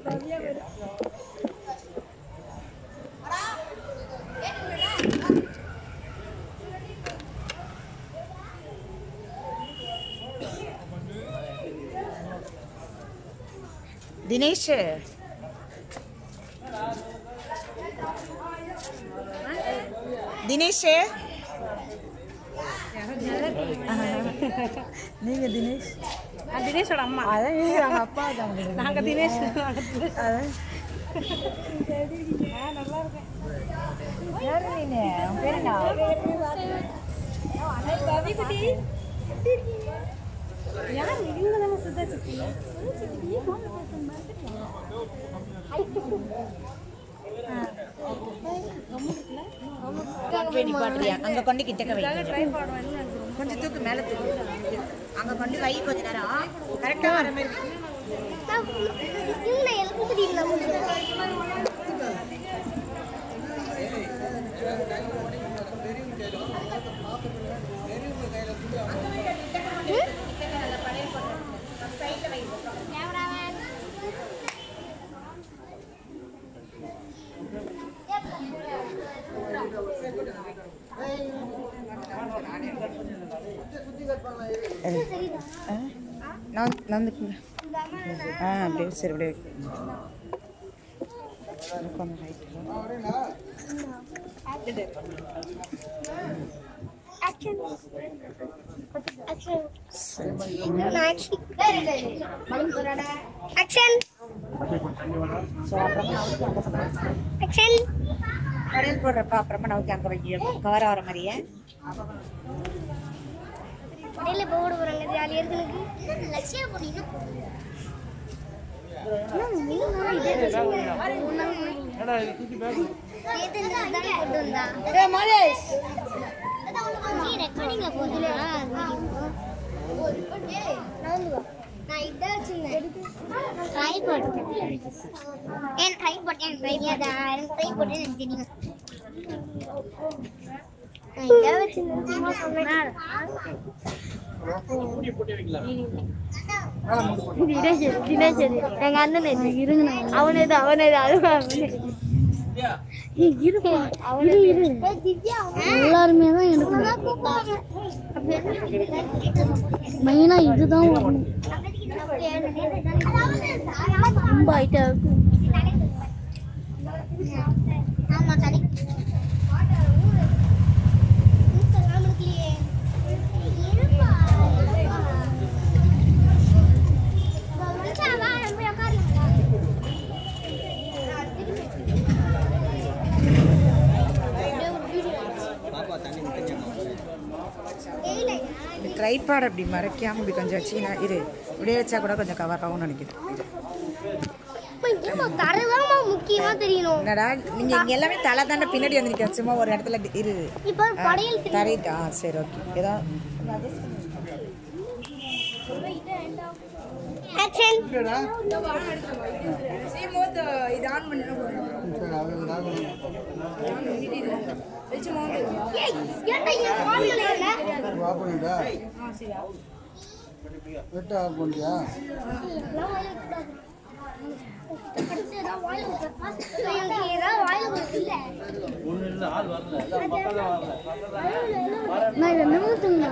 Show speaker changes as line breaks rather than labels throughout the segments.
தினேஷ் தினேஷ் நீங்க தினேஷ்
நான் தினேஷோட அம்மா
அதான் அவங்க அப்பா தான்
நாங்க தினேஷ் நாங்க தினேஷ்
அதான்
நல்லா இருக்கேன்
யாரு நீனு உன் பேர் என்ன
யார் இவங்க தானே சுத்தா சித்தி
நிப்பாட்டுறியா அங்க கொண்டு கிட்டக்க வை
ட்ரை பண்ணுவேன்
கொஞ்சம் தூக்கு மேல தூக்கு அங்க கொண்டு வை கொஞ்ச நேரம் கரெக்டா வர மாதிரி
இவங்க எனக்கு தெரியல
ஆ? நான் நந்துக்குங்க ஆ அப்படியே சரி அப்படியே கொஞ்சம் right
action action action action
கடையில் போடுறப்ப அப்புறமா நவுத்தி அங்கே வைக்க கவர் ஆகிற மாதிரியே
இடையில போட போறாங்க ஜாலியா இருக்கு எனக்கு லட்சியா போனீங்க ரெக்கார்டிங்ல போதுல நான் இதான் வச்சிருந்தேன் ட்ரை போட்டேன் ஏன் ட்ரை போட்டேன் ட்ரை எனக்கு ட்ரை போட்டேன் எனக்கு தெரியும் நான் இதான் வச்சிருந்தேன் சும்மா சொன்னேன் தினேஷ் தினேஷ் எங்க அண்ணன் இது இருங்க அவனே தான் அவனே தான் அவனே எல்லாருமே தான் எடுக்கணும் மெயினா இதுதான் வரணும் ரொம்ப ஹைட்டா இருக்கும் ஆமா கரெக்ட்
இந்த ட்ரைபாட் அப்படி மறைக்காம இப்படி கொஞ்சம் வச்சீங்கன்னா இரு இப்படியே வச்சா கூட கொஞ்சம் கவர் ஆகும்னு நினைக்கிறேன் இரு.
தரதாமா முக்கியமா தெரியணும்
என்னடா நீங்க இங்க எல்லாமே தலை தாண்ட பின்னாடி வந்து நிக்க சும்மா ஒரு இடத்துல இப்படி இரு
இப்ப படையல்
தரையிட்டு ஆ சரி ஓகே ஏதோ
ஆக்ஷன்
இது ஆன் பண்ணி
ஏய் ஏன்டா என் கால்ல இல்ல நான் இதை நிமித்துங்க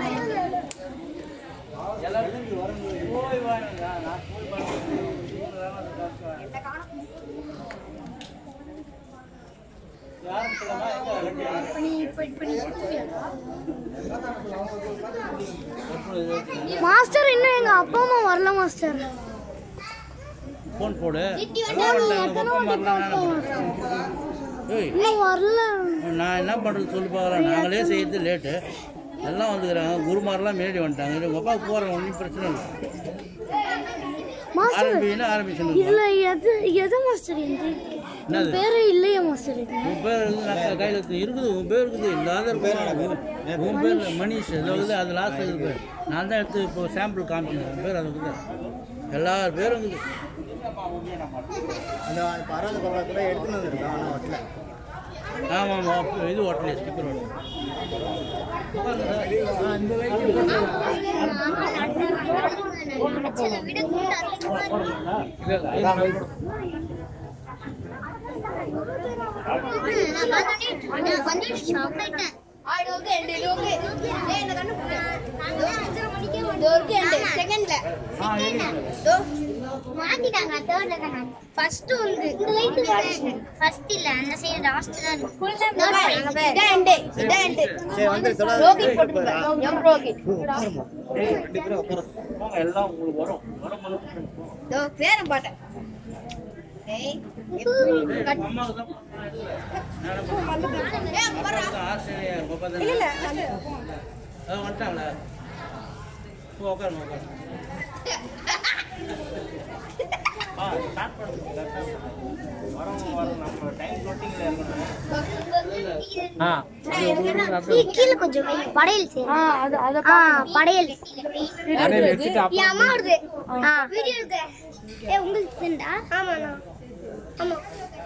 மாஸ்டர் இன்னும் எங்க அப்பா அம்மா வரல மாஸ்டர்
ஃபோன் போடு
எத்தனை வாட்டி பார்ப்போம்
ஏய்
இன்னும் வரல
நான் என்ன பண்ணுறது சொல்லி பார்க்கலாம் நாங்களே செய்யறது லேட்டு எல்லாம் வந்துக்கிறாங்க குருமாரெல்லாம் முன்னாடி வந்துட்டாங்க இது உங்கள் அப்பாவுக்கு போகிறோம் ஒன்றும் பிரச்சனை இல்லை
மாஸ்டர்
ஆரம்பிச்சுன்னா ஆரம்பிச்சுன்னு
இதுல எது எது மாஸ்டர் இது
என்னது
பேரே இல்லையா மாஸ்டர் இது
உன் பேர் இருக்குது நான் கையில் இருக்குது இருக்குது உன் பேர் இருக்குது இல்லாத இருக்கும் உன் பேர் மணிஷ் அதாவது அது லாஸ்ட் இது பேர் நான் தான் எடுத்து இப்போ சாம்பிள் காமிச்சேன் உன் பேர் அது இருக்குது எல்லார் பேரும் இருக்குது
அந்த பரவாயில்ல பரவாயில்ல கூட எடுத்துன்னு வந்திருக்கோம் ஆனால் ஒட்டல
ஆமாம் ஆமாம் இது ஓட்டலையே ஸ்டிக்கர் ஓட்டல இந்த வயசு
நினைச்சதை விட குண்டா இருக்கு. நான் பார்த்தோன்னே நான் வந்து shock ஆயிட்டேன். மாத்திட்டாங்க third ல தான் ஃபர்ஸ்ட் வந்து இந்த வயசு ஃபர்ஸ்ட் இல்ல அந்த சைடு லாஸ்ட் தான் ஃபுல் டைம்
எல்லாம் உங்களுக்கு வரும் வரும்
பேரம் பாட்டேன்
அம்மாவுக்கு தான் ஆஸ்திரேலியா இருக்கும்
இல்ல இல்ல
அது வந்துட்டாங்களா போ உட்காருங்க உட்காருங்க ஆ ஸ்டார்ட் பண்ணுங்க வரோம் வரோம் நம்ம டைம் நோட்டிங்கில் இருக்கணும் ஆ
கீழே கொஞ்சம் வை. படையல் செய்யணும். ஆ, படையல் என் அம்மா வருது வீடியோ இருக்கு ஏ உங்களுக்கு ஃப்ரெண்டா ஆமாண்ணா ஆமா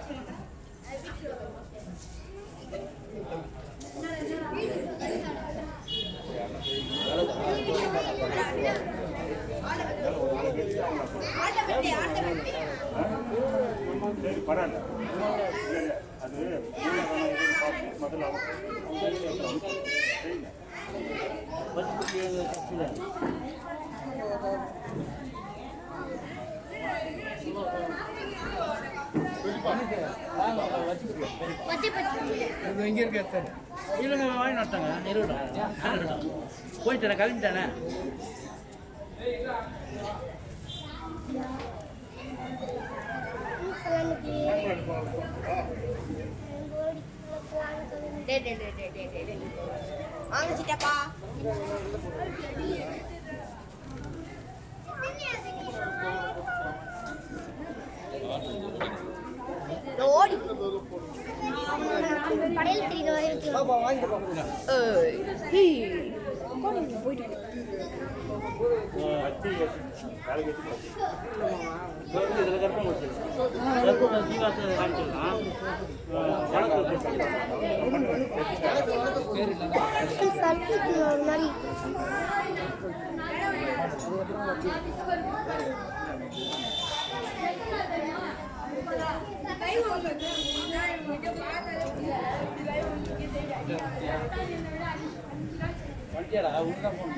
பச்சை பச்சை
இல்லைங்க வாங்கி நட்டாங்க இருடா போயிட்டானே கிளம்பிட்டானே
வாங்க சித்தப்பா ஓடி
படையல் தெரியுற வரைக்கும்
இதில் கற்பம் வச்சிருக்கோம் கற்பம் ஜீவாசத்தை காமிச்சிடலாம் வணக்கம்
சல்ஃபுக்கு ஒரு மாதிரி
வண்டியாடா உள்ள ஃபோன்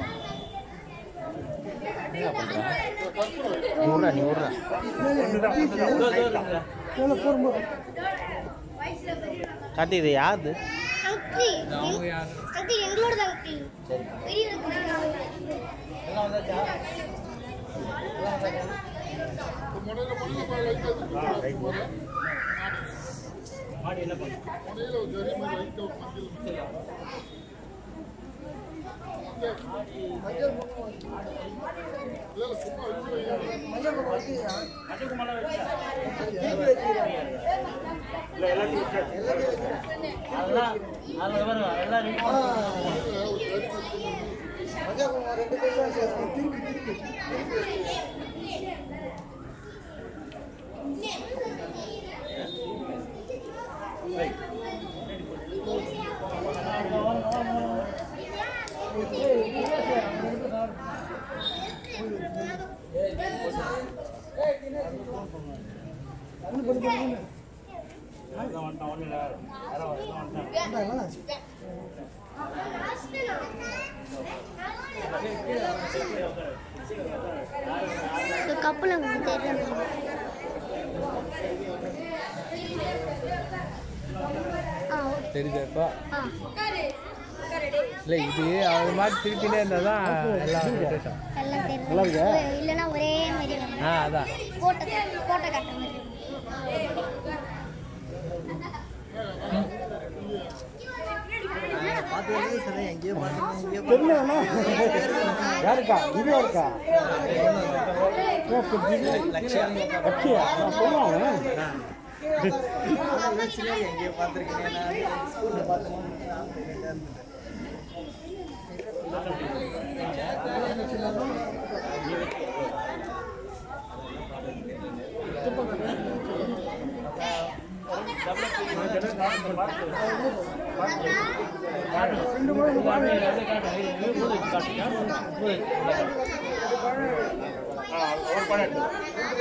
காட்டி இது யாரு
அங்கிள் அங்கிள் எங்களோட தான் அங்கிள் வெளியே இருக்கு
மாடி என்ன பண்ண அதெல்லாம் அதில் வரும் எல்லாம் ரெடி வந்துட்டான் ஒன்றும் இல்லை யாரோ வந்துட்டான்
இந்த கப்பில் உங்களுக்கு தெரியும் ஆ
தெரியுதாப்பா
ஆ
இல்லை இது அது மாதிரி திருப்பினே இருந்தால் தான் எல்லாம் விசேஷம்
எல்லாம்
நல்லா இருக்கா?
தெரியும் இல்லைன்னா ஒரே மாதிரி வரும்
ஆ அதான்
போட்டோ போட்டோ காட்டுற மாதிரி இருக்கும்.
தெரியலண்ணா யாருக்கா இது இருக்கா லட்சியா நான் சொல்லுவாங்க
டபுள்
ஒரு படம் எடுத்து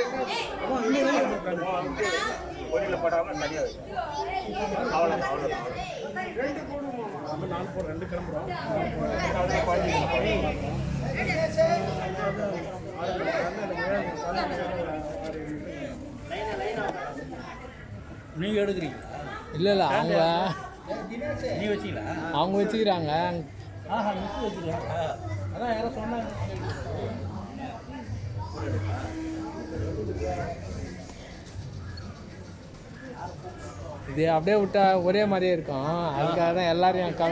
ஒரு கிலோ படாம தனியாக வச்சு அவ்வளோ அவ்வளோ
நீங்க எடுக்கிறீங்களா
இல்லை இல்லை அவங்க
நீ வச்சீங்களா
அவங்க வச்சுக்கிறாங்க
ஆஹா மிஸ் வச்சுருக்காங்க அதான் யாரோ சொன்னாங்க
இது அப்படியே விட்டா ஒரே மாதிரியே இருக்கும் அதுக்காக தான் எல்லாரையும் க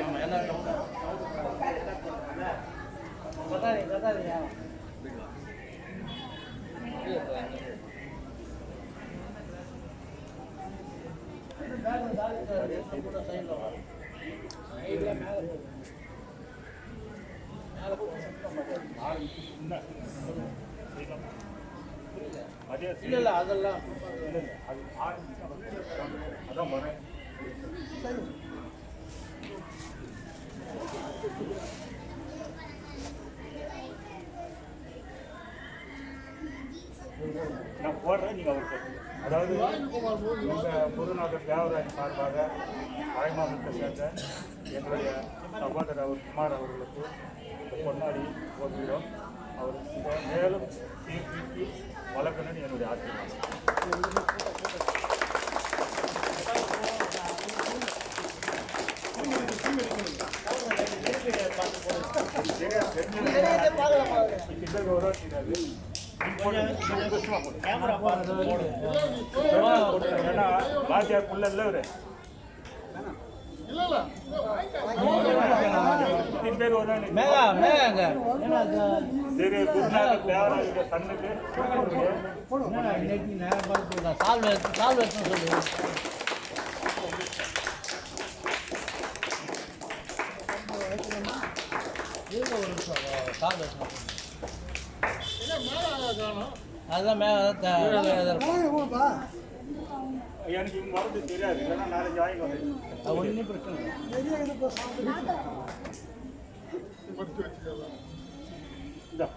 அதே
இல்ல இல்ல அதெல்லாம்
அது ஆரம்பிச்சா அதான் முறை நான் போடுறேன் நீங்கள் அவர் சொல்லுங்க அதாவது இந்த குருநாதர் தேவராஜ் சார்பாக தாய்மாமத்தை சேர்ந்த என்னுடைய சகோதரர் அவர் குமார் அவர்களுக்கு இந்த பொன்னாடி போகிறோம் அவர் இதை மேலும் சீர்திருத்தி வளர்க்கணும்னு என்னுடைய ஆசீர்வாதம் வாத்தியார் புள்ள இல்ல இவரு இத்தனை பேர் வராங்க.
மேகா மேகாங்க ஏன்னா
சரி குருநாதர் தேவராஜ சன்னுக்கு
என்னடா இன்னைக்கு நேரம் பார்த்து சால்வை சால்வை சொல்லு இருங்க ஒரு நிமிஷம் சால்வை அதுதான் மேலே
எனக்கு இவங்க வரது தெரியாது இல்லைன்னா நாளைக்கு வாங்கி வந்து
ஒன்றும் பிரச்சனை இல்லை
இந்தா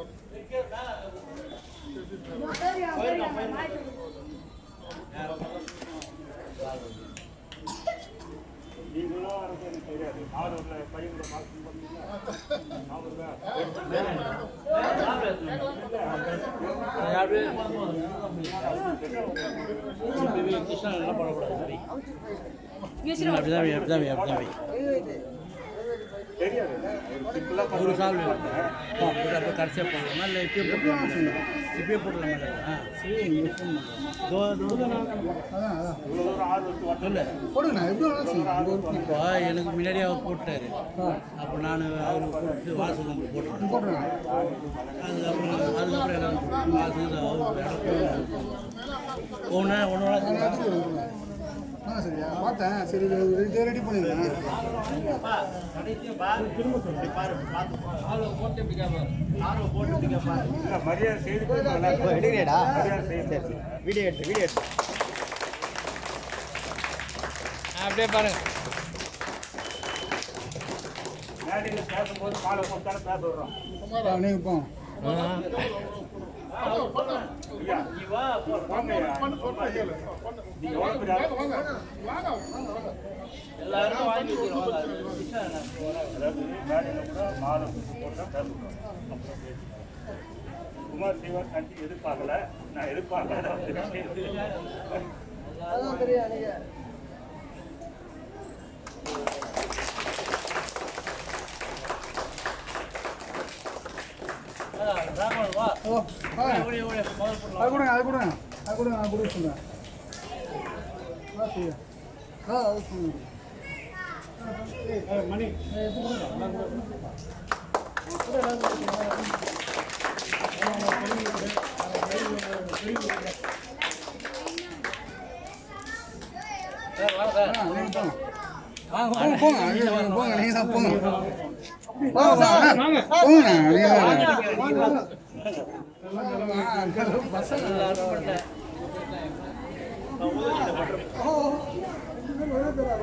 நீங்களும் வரது எனக்கு தெரியாது நாலூர்ல பையனோட மார்க் பண்ணீங்க நாலூர்ல
கிருஷ்ணன் என்ன பண்ணக்கூடாது சரி அப்படிதான் வை, அப்படிதான் வை, அப்படிதான் வை.
தெரியாது சிம்பிளா
ஒரு சால்வை அப்போ கடைசியாக போடலாமா இல்லை இப்பயே போடலாமா இப்பயே போடலாமா ஆ சரி இங்கே ஃபோன் பண்ணுறேன்
இவ்வளவு தூரம் ஆர்வத்து வந்து
இல்லை இப்போ எனக்கு முன்னாடியே அவர் போட்டாரு அப்போ நான் அவர் கூப்பிட்டு வாசல் நம்பர் போட்டுருவேன் அதுக்கப்புறம் அதுக்கப்புறம் எல்லாம் வாசல் அவர் இடம் ஒன்று ஒன்று
சரியா பார்த்தேன் சரி இது ரெடி பண்ணிடுறேன்
இல்ல, மரியாதை செய்து
எடுக்கிறேடா
மரியாதை செய்து
வீடியோ எடுத்து வீடியோ எடுத்து
அப்படியே பாருங்க
மேடையில் பேசும்போது மாலை போட்டாலும் பேச விடுறோம்
நீங்கள் போங்க
ஐயா போங்க ஐயா. நீங்க எவ்வளவு பெரிய ஆளு?
எல்லாரும் வாங்கி வச்சிருவாங்க
அதாவது மேடையில் கூட மாலை போட்டால் பேச விடுறோம் அப்புறம் பேசி. குமார் சிவன் கண்டி எதிர்பார்க்கல நான் எதிர்பார்க்கல
ராகவன் வா
ஹலோ ஆ
ஓடி ஓடி முதல் போடலாம்
அது கொடுங்க அது கொடுங்க அது கொடுங்க நான் கொடுக்க சொல்கிறேன் ஆ சரியா ஆ அது சொல்லுங்க மணி
சார் வாங்க சார்
ஆ நீங்கள் போங்க
வாங்க
போங்க போங்க ஐயோ, போங்க நீங்கள் தான் போங்க போங்க போங்க போங்க நீங்கள் பசங்க
எல்லாரும் பண்ண
ஓ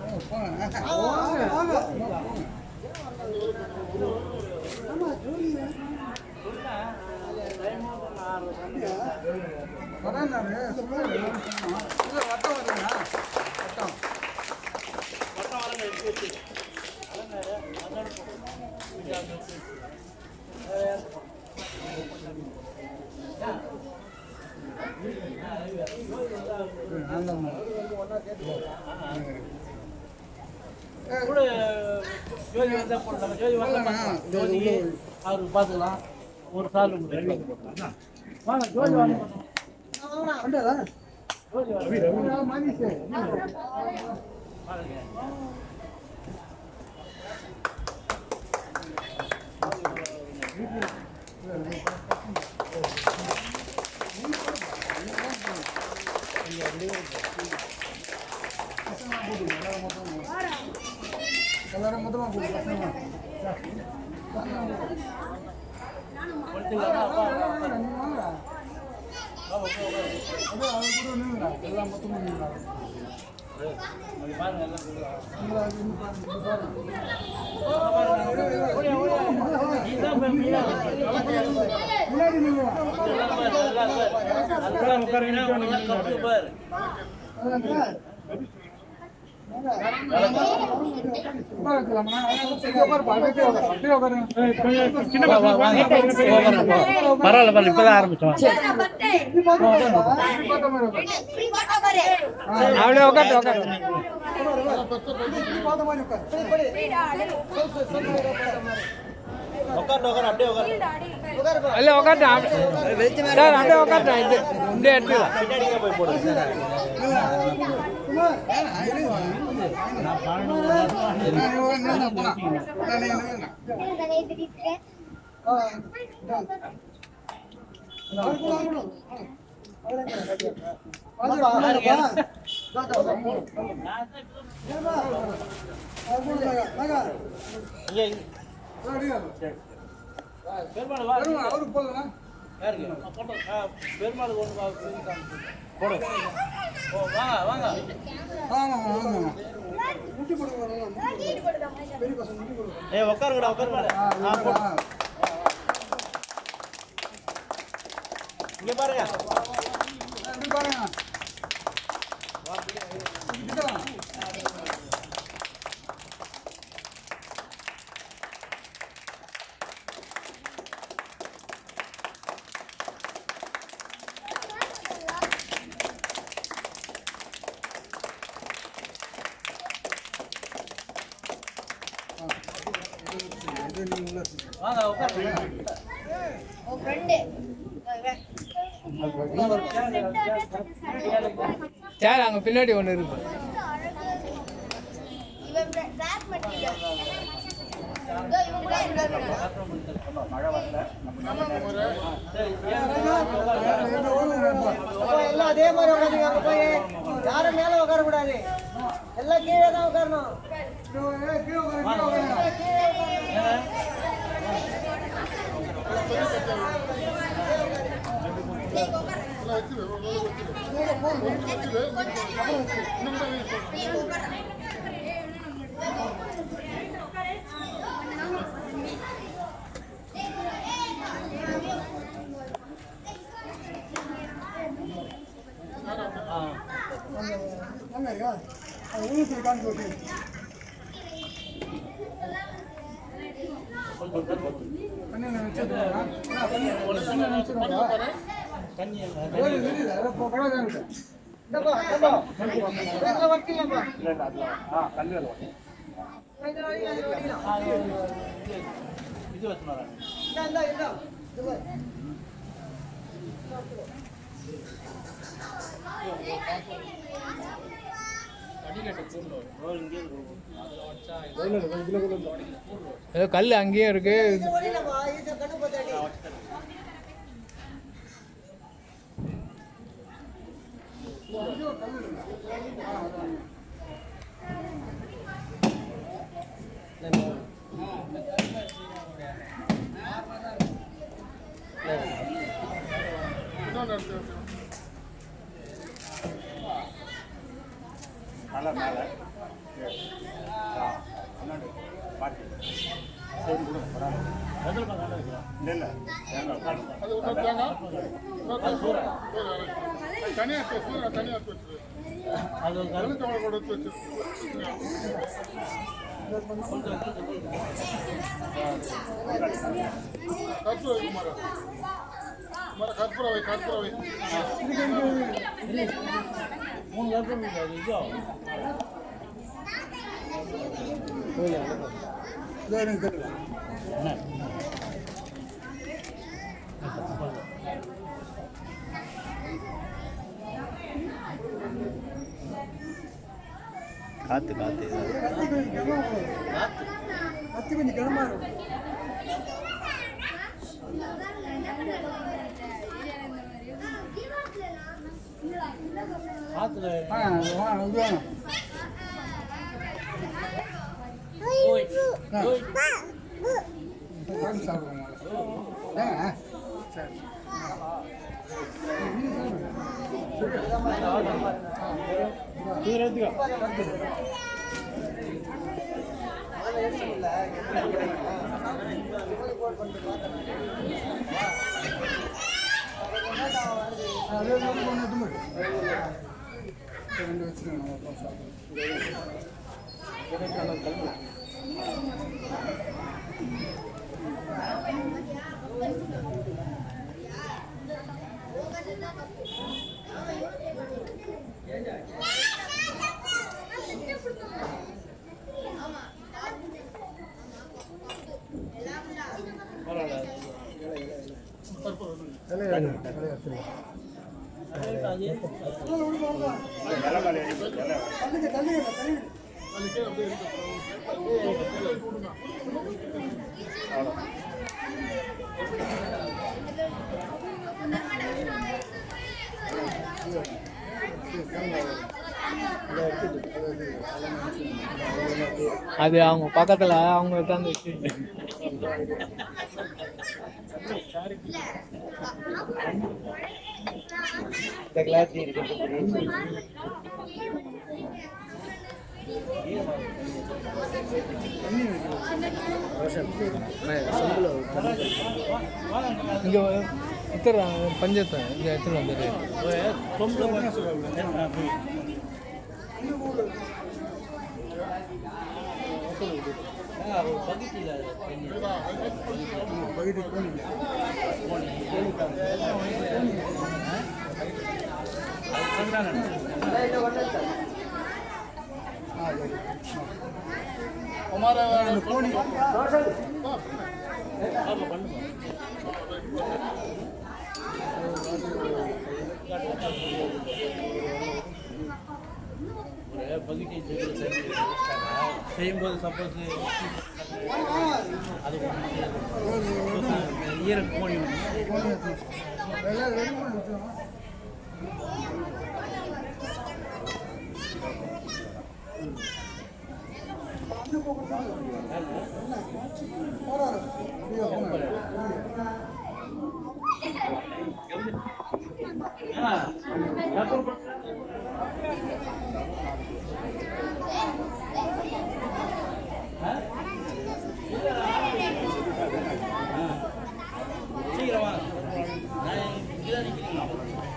கூட ஜோதி வந்தா போடலாம் ஜோதி வந்தா ஜோதி அவருக்கு பார்த்துக்கலாம் ஒரு சால் வாங்க ஜோதி வாங்க
எல்லாரும் மொத்தமா போடுங்க எல்லாம் மொத்தமா நின்னுடா. முன்னாடி நில்லுடா. உட்கார வைக்கலாமா? இங்க உட்காருப்பா, அப்படியே உட்காரு, அப்படியே உட்காருங்க.
பரவாயில்ல பரவாயில்ல இப்பதான் ஆரம்பிச்சோம்
இப்படி பார்த்த மாதிரி உட்காரு.
அப்படியே உட்காந்து உட்காந்து
இப்படி பார்த்த மாதிரி உட்காரு.
உட்காந்து உட்காந்து அப்படியே உட்காந்து
இல்ல உட்காந்து சார் அப்படியே உட்காந்து இது இப்படியே எடுத்துக்கலாம்
பின்னாடியே போய் போடு
குமார், நான் இருங்க. நான் இவன் நில்லுடா, போலாம். நான் நீங்க நில்லுடா. ஆ, done. அது கூட, அது கூட. வாங்கப்பா, வாங்கப்பா. ஏன்பா? அது கூட, நாங்க, நாங்க. ரெடியா?
பெருமாள் வா
வருங்க, அவருக்கு போடலாம்
யாருக்கு போட்டோ ஆ, பெருமாளுக்கு ஒன்று வா, இது காமிச்சு. போடு ஓ வாங்க வாங்க
ஆமா ஆமா முட்டி போடுங்க நல்லா, முட்டி போடுங்க. பெரிய பசங்க முட்டி போடுங்க
ஏய் உட்காருங்கடா உட்காருங்கடா
ஆ,
ஆ, போடு.
ஆ.
இங்க பாருங்க
இப்படி பாருங்க இப்படி தான். இது நீங்க உள்ள வச்சுக்கோங்க.
வாங்க உட்காருங்க
சார் அங்க பின்னாடி ஒண்ணு இருக்கு
இந்த ஊர்ல இருப்பா.
எல்லாம் அதே மாதிரி உட்காந்துங்க அங்க போய் யாரும் மேல உட்கார கூடாது எல்லாம் கீழே தான் உட்காரணும்
கீழே கீழே உட்காருங்க, கீழே உட்காருங்க. வாங்க ஐயா. அது ஊருக்கு காமிச்சு விட்டு. தண்ணியில வச்சிருக்கா? ஆ, தண்ணி- தண்ணியில வச்சிருக்கா? ஓடி வெளியில, அதை போ- படம் காமிச்சு.
இந்தப்பா இந்தப்பா இதுல வக்கீலப்பா
ஆ கல்லில்
இதுல வடிக்கலாம், இதுல வடிக்கலாம்.
ஆ, இது இது வச்சு வரேன்
இந்தா, இந்தா, இந்தா. இது பாரு.
ஏதோ கல் அங்கேயே இருக்கு
இது வடியிலப்பா, இது கண்ணு பார்த்தாடி.
நல்லா மேலே அண்ணாண்டு பாட்டி சரி கொடுங்க பரவாயில்ல இல்லை இல்லை தேங்காய்
அது ஒரு தேங்காய் இன்னொரு சூறை தனியாக எடுத்து சூறை தனியாக எடுத்து வச்சிரு
அது ஒரு கருத்து
எலுமிச்சம்பழம் கூட எடுத்து வச்சிரு கற்பூரம் வை குமாரா குமாரா கற்பூரம் வை கற்பூரம் வை
மூணு கருத்து இருக்கு அது இதோ
இதோ எனக்கு தெரியல
என்ன
காத்து காத்து
கத்தி கொஞ்சம் கனமா இருக்கும்
ஆற்றுல
ஆ வா இது வேணும்
ஓய் ஓய்
குழம்பு சாப்பிடுவோம் ஏங்க சரி அதே மாதிரி ஒன்று எடுத்து போடு. ரெண்டு வச்சுருங்க அப்புறம் சாப்பிடுவோம்
தள்ளுங்க தள்ளுங்க தள்ளுங்க
அது அவங்க பக்கத்துல அவங்க உட்காந்து வச்சு இங்க இத்தர பஞ்சத்தை இங்க எடுத்துட்டு வந்துடு
சொந்த என்ன போய் ஆ, ஒரு பக்கெட்டில் தண்ணி
பகுதி கோழி
அது சொன்னாங்க
குமாரா அந்த கோழி
பாப்பா பண்ணுங்க ஒரு பகுதி செய்யும்போது சப்போஸ் அது ஈர கோழி
கோழி எடுத்து வச்சு. எல்லாம் ரெடி பண்ணி வச்சுருவோம்
சீக்கிரம் வாங்க நான் இங்கே தான் நிற்கிறேன்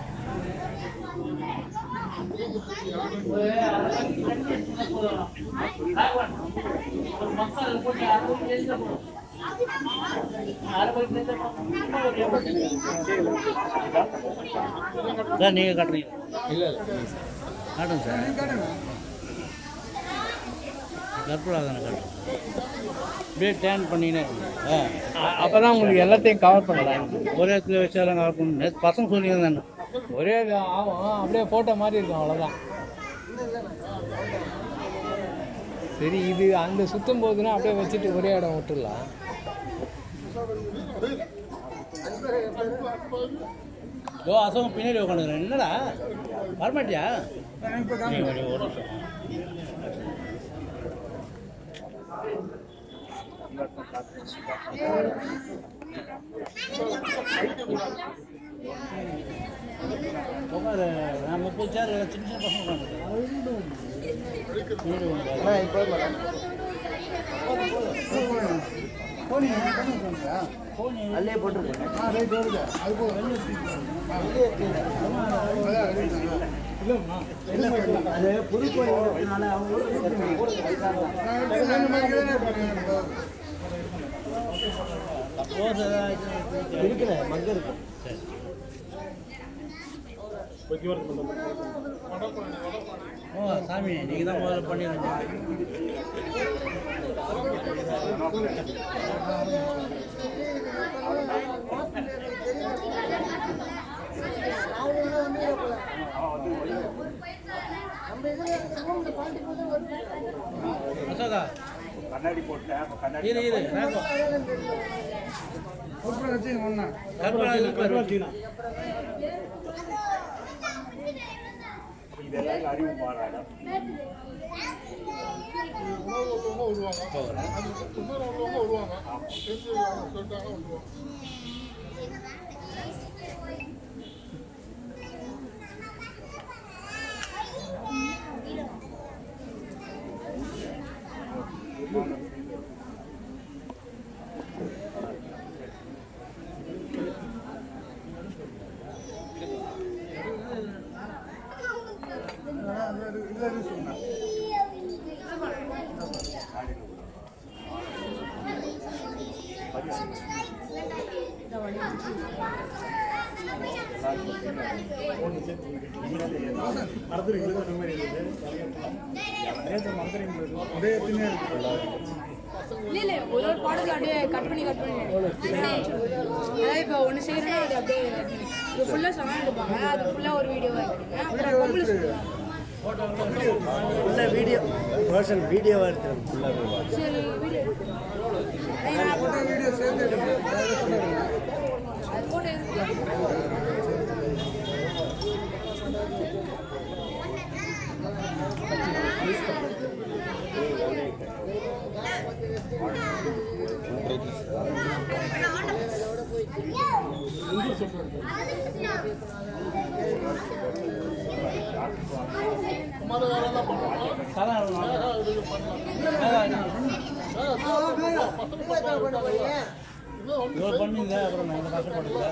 சார் நீங்கள் கட்டுறீங்க
இல்லை இல்லை
காட்டுங்க சார் கற்பூரா தானே காட்டுங்க அப்படியே டேன் பண்ணினே ஆ
அப்பதான் உங்களுக்கு எல்லாத்தையும் கவர் பண்ணலாம்
ஒரே இடத்துல வச்சாலும் கவர் பண்ணு நேத்து பசங்க சொன்னீங்க தானே
ஒரே இது ஆகும் அப்படியே போட்டோ மாதிரி இருக்கும் அவ்வளோதான் சரி இது அந்த சுத்தும் போதுன்னா அப்படியே வச்சுட்டு ஒரே இடம் விட்டுடலாம்
ஓ அசங்க பின்னாடி உட்காந்துக்கிறேன் என்னடா வரமாட்டியா நீ வரி, ஒரு நிமிஷம். உட்காரு நான் முப்பது சேர் சின்ன சின்ன பசங்க உட்காந்துருக்கேன்
அண்ணா இப்போ மேடம்
கோணி கோணி சொன்னியா
அல்லே போட்டுருக்கேன்
ஆ ரைட் வருது அது போ
அது புது கோழி இருக்கிறதுனால அவங்க இருக்குண்ணே மங்க இருக்கு
ஓ சாமி நீங்கள் தான் முதல்ல பண்ணிருந்தீங்க அசோகா
கண்ணாடி போட்டேன் அப்ப கண்ணாடி
இரு இரு ராகோ
அப்புறம் வச்சுங்க ஒன்றா
கருப்பா
இதெல்லாம் அறிவு மாறாடா
உணவு ஒருத்தவங்க வருவாங்க அது இன்னொரு உள்ளவங்க வருவாங்க தெரிஞ்சு சொல்லிட்டாங்க வருவாங்க இல்லை சொன்னேன் அப்படியே எத்தனையோ இருக்கு
இல்ல இல்ல ஒரு ஒரு பாடல் அப்படியே கட் பண்ணி கட் பண்ணி அதாவது இப்போ ஒன்று செய்யறோம்னா அது அப்படியே இது ஃபுல்லாக சாங் எடுப்பாங்க அது ஃபுல்லாக ஒரு வீடியோவாக எடுப்பாங்க அப்புறம் கம்மல் சொல்லுவாங்க
ஃபுல்லாக வீடியோ ப்ரொடக்ஷன் வீடியோவாக இருக்கிறது ஃபுல்லாக
சரி வீடியோ
வீடியோ சேர்ந்து எடுக்கணும்
அது போட்டு
இவ்வளோ பண்ணுங்க அப்புறம் நான் கஷ்டப்படுங்க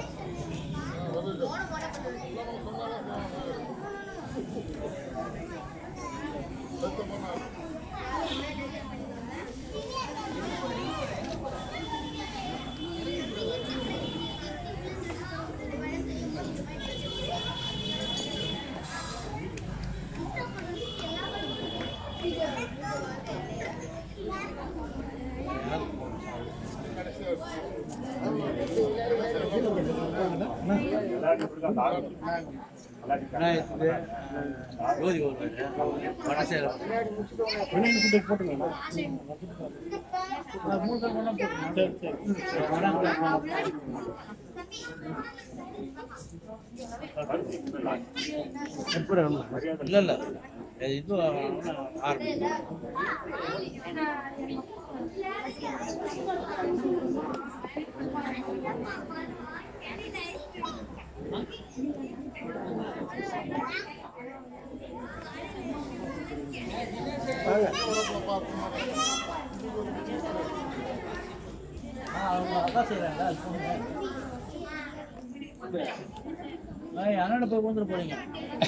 எல்லாரும் இப்படிதான் தாகம்
விநாயகத்துக்கு ஜோதி கோவில் வடசேலம் இல்லை இல்லை இது ஆரம்பி ஆ அவங்க அதான் செய்கிறாங்க அது சொல்லுங்க ஏய் அண்ணன் போய் வந்துட்டு போறீங்க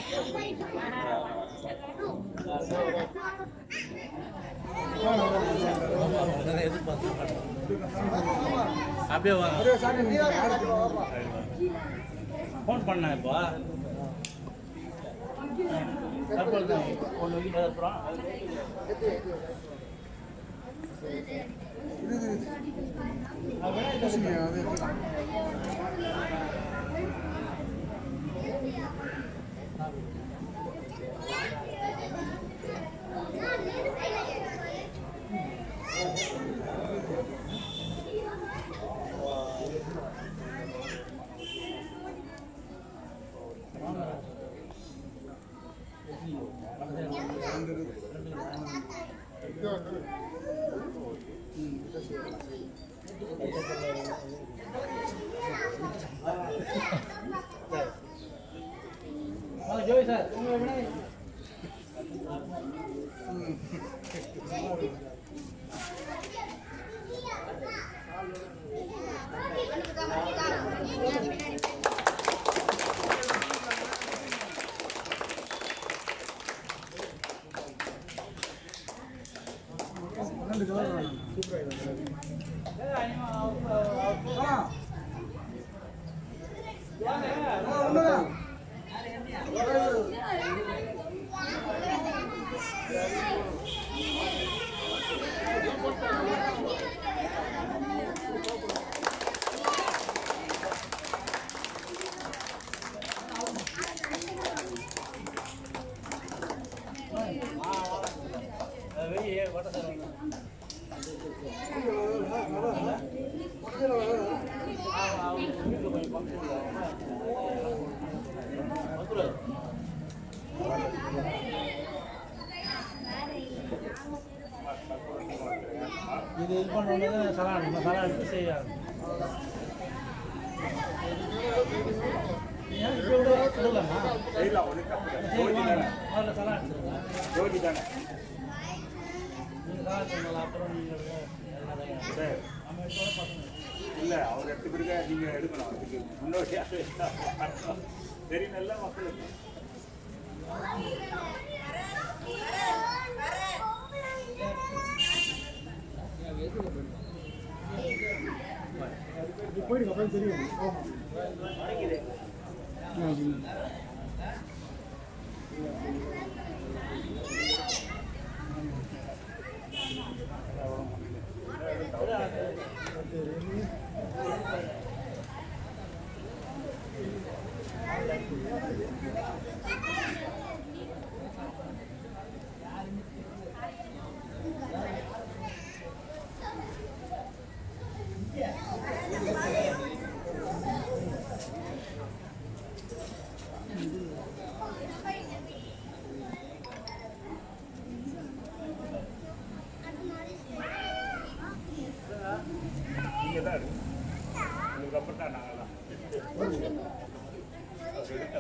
அதான் எதிர்பார்த்து அப்படியே வாங்க ஃபோன் பண்ணேன் இப்போ தற்போது ஒன்று வீட்டில் இருக்கிறோம்
அது
ஜோய் சார்
ரெண்டு கலர் வேணும் ஆ. ஆ, ஒண்ணுதான்.
வெளியே வட்டத்தில் இது இது பண்ணோடனே சலான் நம்ம சலான் எடுத்து செய்யணும் ஏன் இப்படி விட சொல்லலாமா
செய்யலாம் ஒன்றும் தப்பு இல்லை ஜோதி தானே
முதல்ல சலான் எடுத்துருங்க
ஜோதி தானே
நீங்கள் சலான் சொன்னல அப்புறம் நீங்கள் எல்லாம்
சரி
நம்ம எடுத்தோட பசங்க
இல்லை அவர் எடுத்து பிறகு நீங்கள் எடுக்கணும் அதுக்கு முன்னோடியாக சரி நல்ல மக்களுக்கு
இப்படி போயிடுங்க அப்புறம் தெரியும் ஆமா. ஆ, ம்.
நீங்கள் தான் எடுக்கணும் உங்களுக்கு அப்புறம் தான் நாங்கள்லாம் அவர் எடுத்த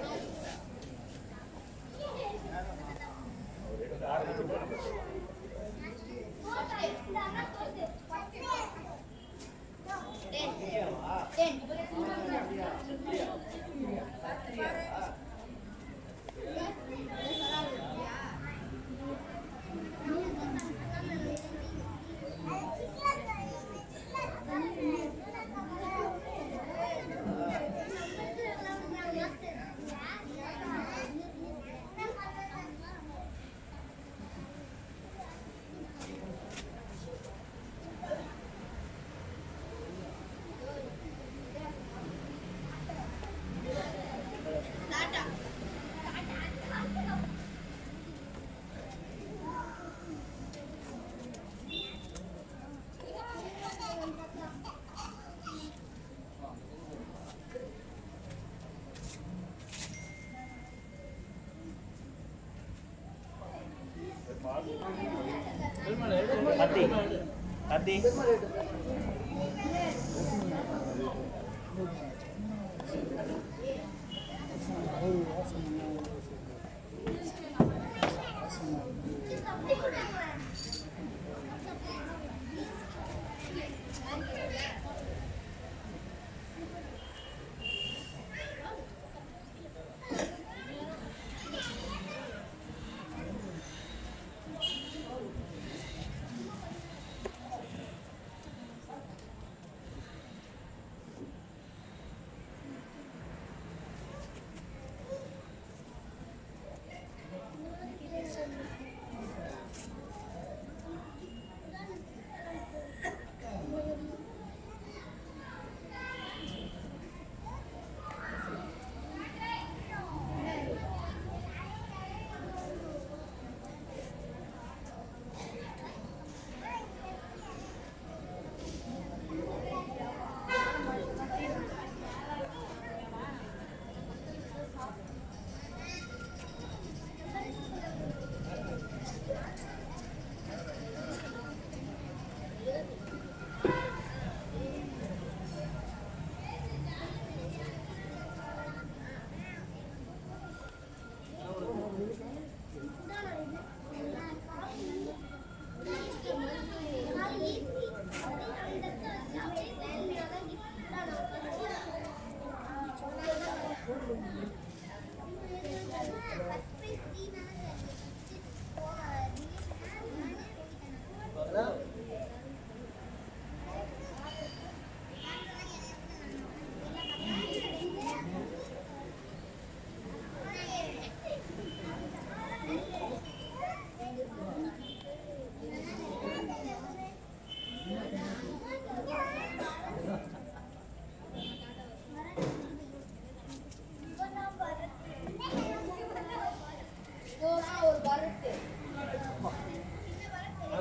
அவர் எடுத்த ஆரம்பிச்சு நம்ம செய்யலாம்.
கத்தி கத்தி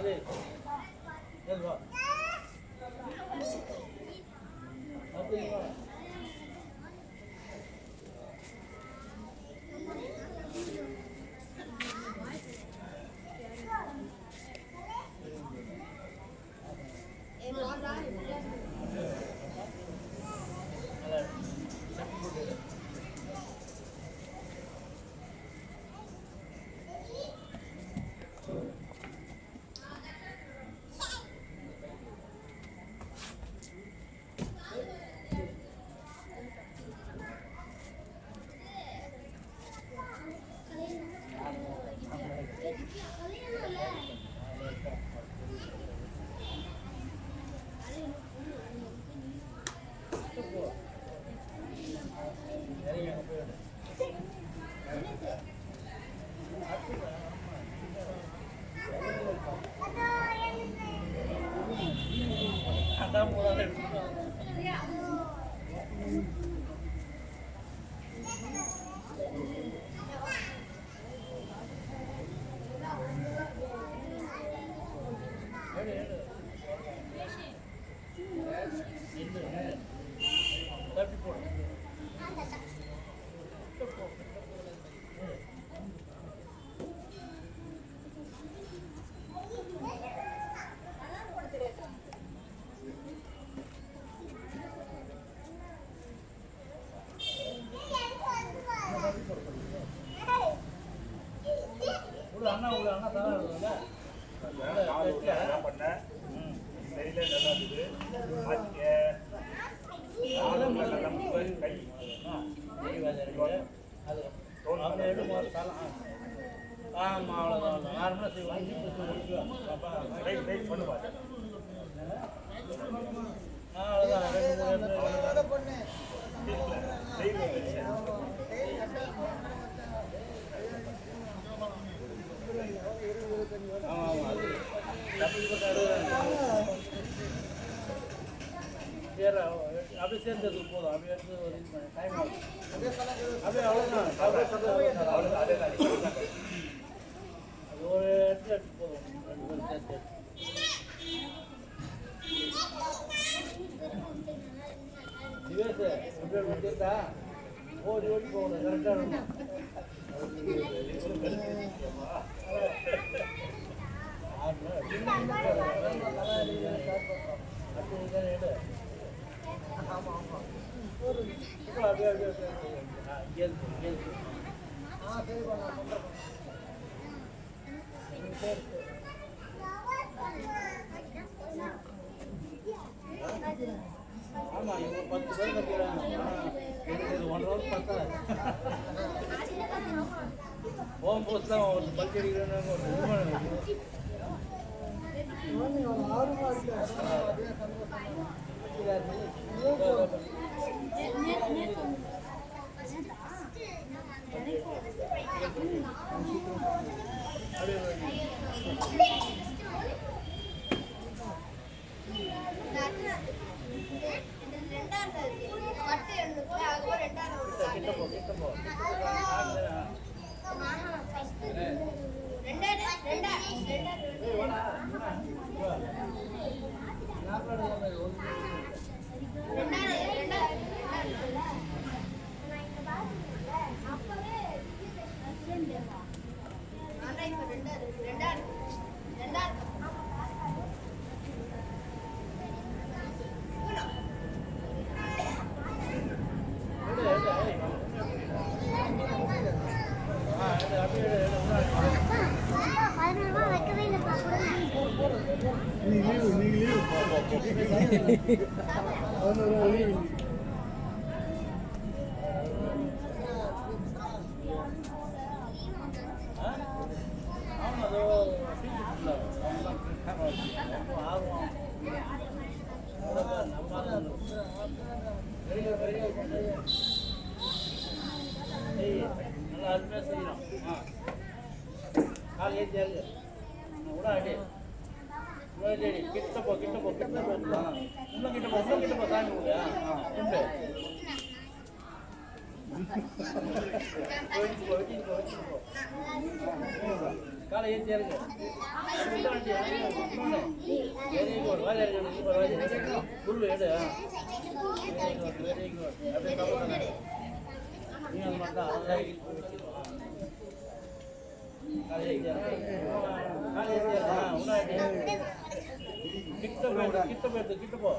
டேய் ஏய் வா அப்படியே வா அதான் போறாங்க தப்பி போடு விடு அண்ணா விடு அண்ணா தர விடுங்க
நாலு ஒரு என்ன பண்ணேன் சரியில்லை நல்லா இருக்குது மாற்றிக்க நாலு நல்ல நம்ம கை
அது அப்படியே எடு முதல்ல தலை ஆ ஆமாம் அவ்வளோதான் நார்மலாக செய்வாங்க
ரைட் ரைட் பண்ணு பாரு
ஆ அவ்வளோதான் ரெண்டு மூணு
அதை பண்ணு
ஆமாம் ஆமாம் அது டபுள் பட்டாரு வேற அப்படியே சேர்ந்தது போதும் அப்படியே எடுத்து ஒரு இது பண்ணி டைம் ஆகும் அப்படியே அவ்வளோதான்
அவ்வளோ அதே தான்
அது ஒரு இடத்துல எடுத்து போதும் ரெண்டு பேரும் சேர்த்து திவேஷ் எப்படி வச்சிருந்தா ஓடி ஓடி போகணும் கரெக்டாக
ஆ சரி பண்ண பண்ணுறேன்
ஆமா இவங்க பத்து பேர் கட்டிடுறாங்க எனக்கு இது ஒன்றரை வருஷம் பத்தாது போகும்போது தான் ஒரு பல்க் அடிக்கிறாங்க ஒரு இது பண்ண-
ஆர்வமாக இருக்கு அதே சந்தோஷம்
கிட்ட போ கிட்ட போ
பதினோரு ரூபா வைக்கவே இல்லைப்பா
அவன் அதோ சீக்கிரத்தில் ஆர்வம் பெரிய பெரிய ஏய் நல்லா அருமையாக செய்யலாம் ஆ கால் ஏற்றி ஏறு விட அடி விட அடி அடி கிட்ட போ கிட்ட போ கிட்ட போ ஆ இன்னும் கிட்ட போ இன்னும் கிட்ட போ சாமி விடு ஆ உண்டு போயிட்டு போ, போயிட்டு போ, போயிட்டு போ. காலை ஏற்றி இறங்கு இந்த வண்டி இன்னொன்று வெரி குட் வாரி இறங்கு இப்போ வாரி புல்லு எடு வெரி குட் வெரி குட் அப்படியே கவலை நீ அது மட்டும் அதான் காலை ஏற்றி இறங்கு காலை ஏற்றி இறங்கு முன்னாடி கிட்ட போயிடு கிட்ட போயிடு கிட்ட போ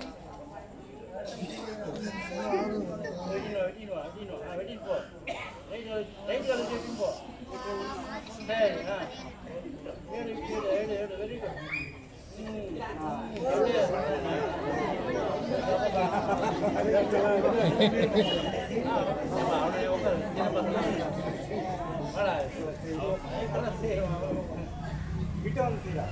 வெட்டினு வெட்டினு வெட்டினு ஆ வெட்டிட்டு போ ரைட் ரைட் காலேஜ் வெட்டின்னு போ சரி ஆ ஏடு ஏடு ஏடு ஏடு வெரி குட்
கிட்ட வந்து செய்யலாம்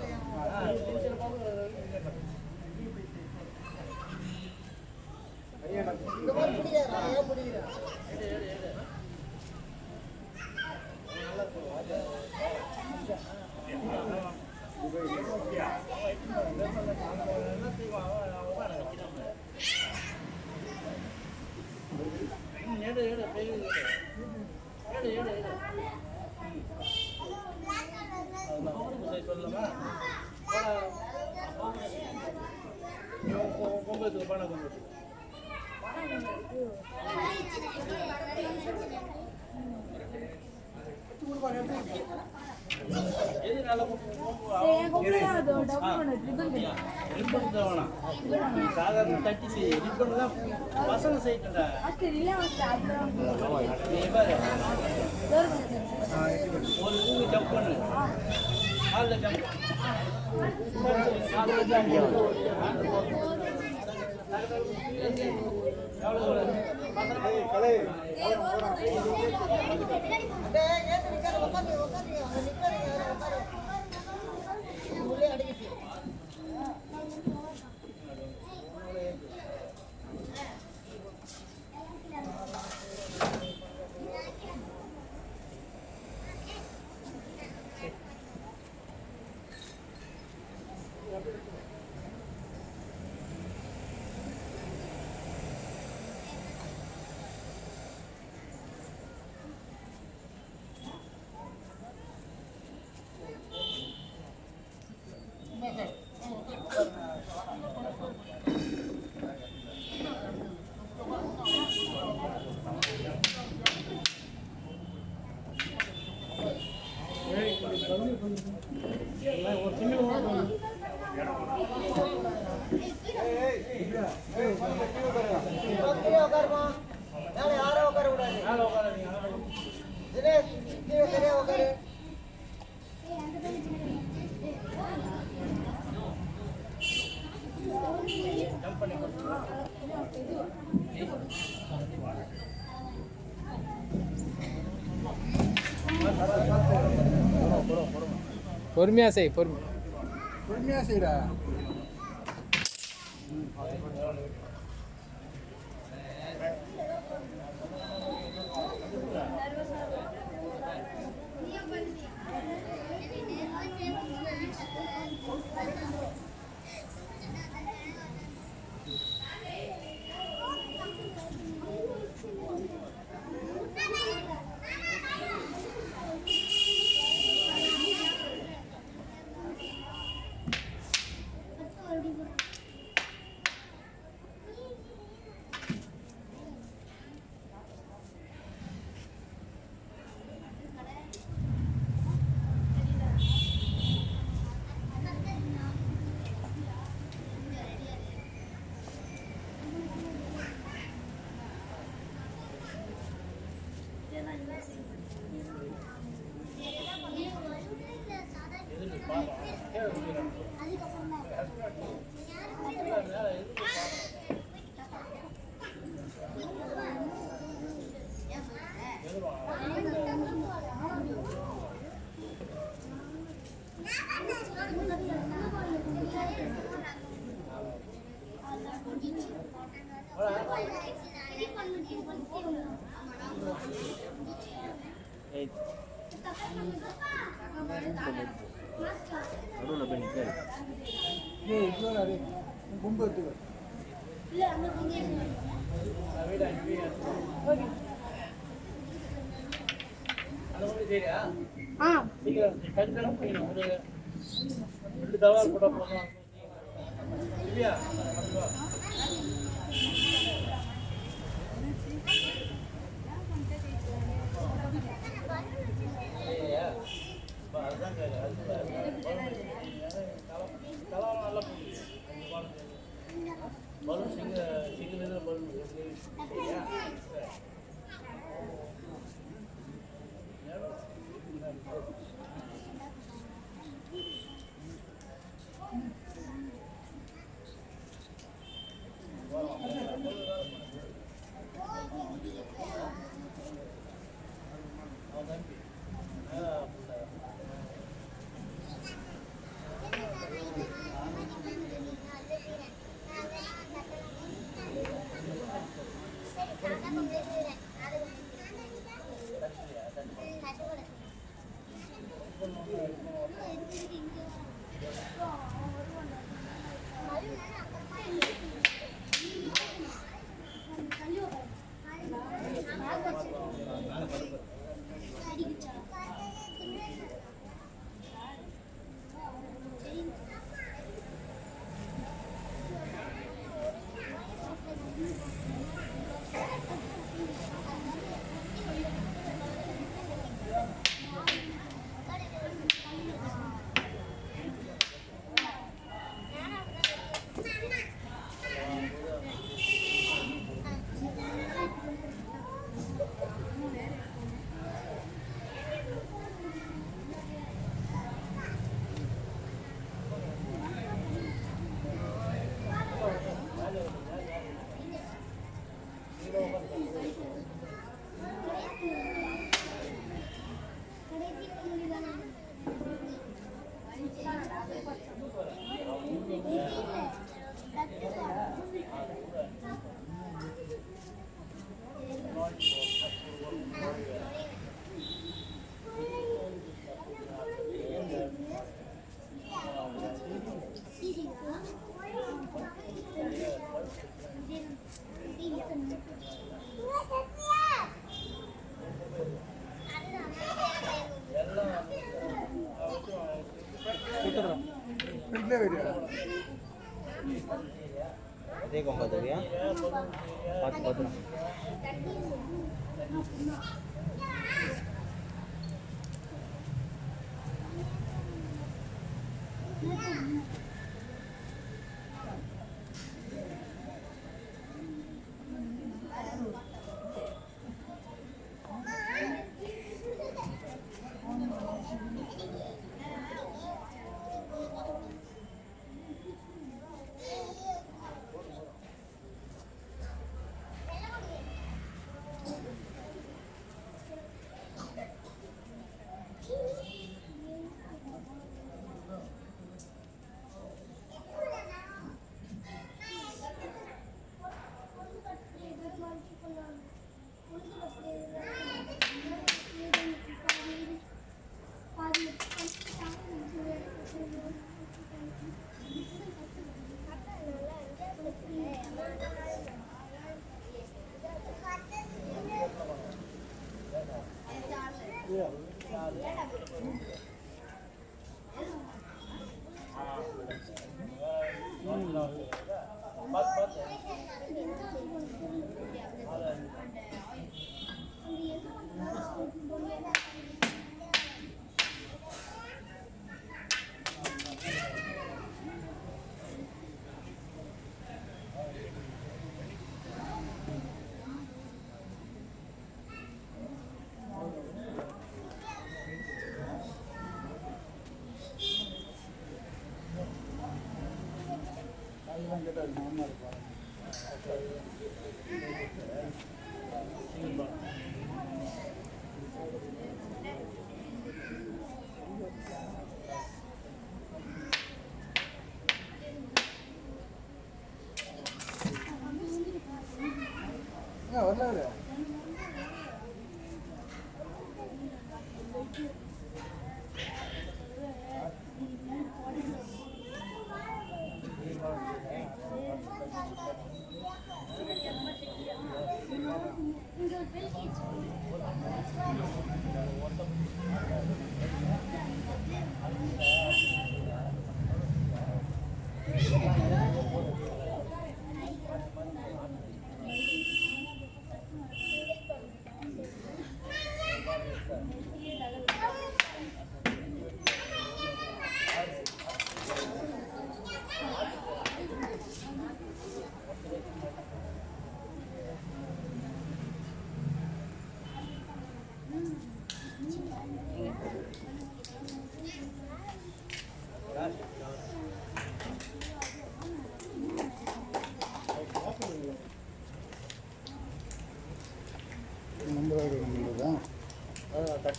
இந்த மாதிரி பிடிக்காது ஏன் பிடிக்கிறேன்
எடு எடு எடு எடு எடு எடு சொல்லலாமா பொங்கலுக்கு பானை கொண்டு எது நல்ல ரிப்பன் தான் வேணாம் சாதாரண தட்டி செய் ரிப்பன் தான் பசங்க செய்யட்டா நீ பாரு ஒரு தூங்கி ஜம்ப் பண்ணு காலில் ஜம்ப் காலில் ஜம்ப்
அடே ஏத்து நிக்காத உட்காந்து உட்காந்து அங்க நிக்காதீங்க உட்காரு உள்ளே அடங்கிச்சு கீழே உட்காருமா மேலே யாரும் உட்கார கூடாது தினேஷ் கீழே சரியா உட்காரு
பொறுமையா செய் பொறுமை
பொறுமையாக செய்டா ஏய் இவ்வளோ நிறைய கும்பு எடுத்துக்கோ
அந்த மாதிரி சரியா
ஆ
வீட்டிலே வைடியா
இதே கொம்பா தவியா பார்த்து பார்த்து
என்ன வரல அவரு?
இங்க ஒரு பெல் கேச்சு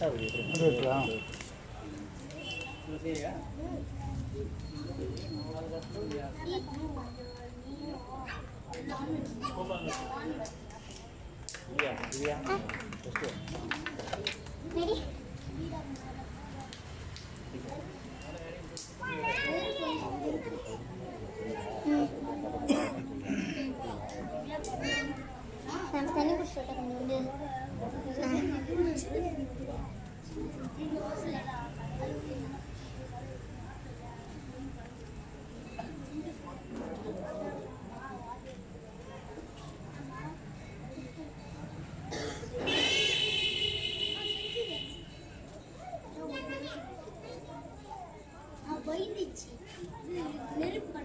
ரெடி நம்ம தண்ணி குடிச்சுட்டோம் கொஞ்சம் போயிடுச்சு நெருப்பு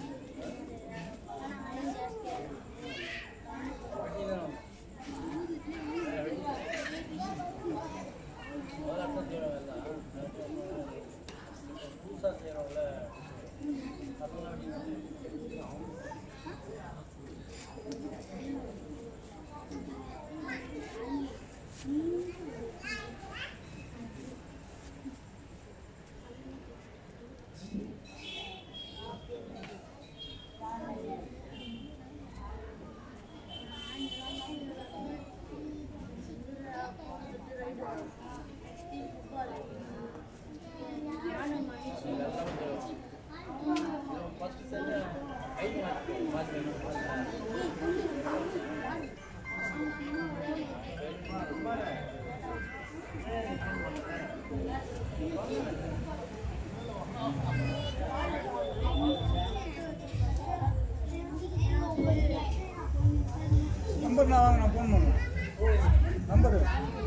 நம்பர் நான் வாங்க நான் ஃபோன் பண்ணுவேன் நம்பரு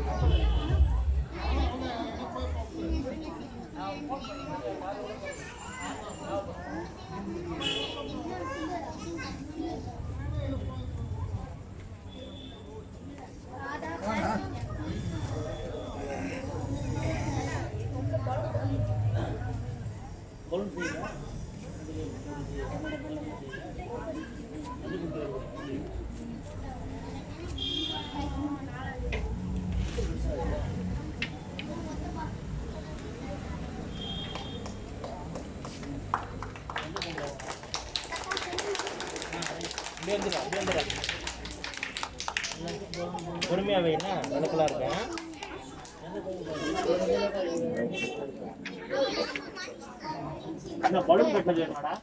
வாங்க
பொறுமையா வைனா விளக்கலா இருக்கேன் என்ன பலூன் கட்டினது வேணுமாடா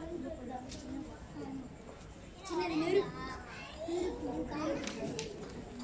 சின்னது நெருப்பு நெருப்பு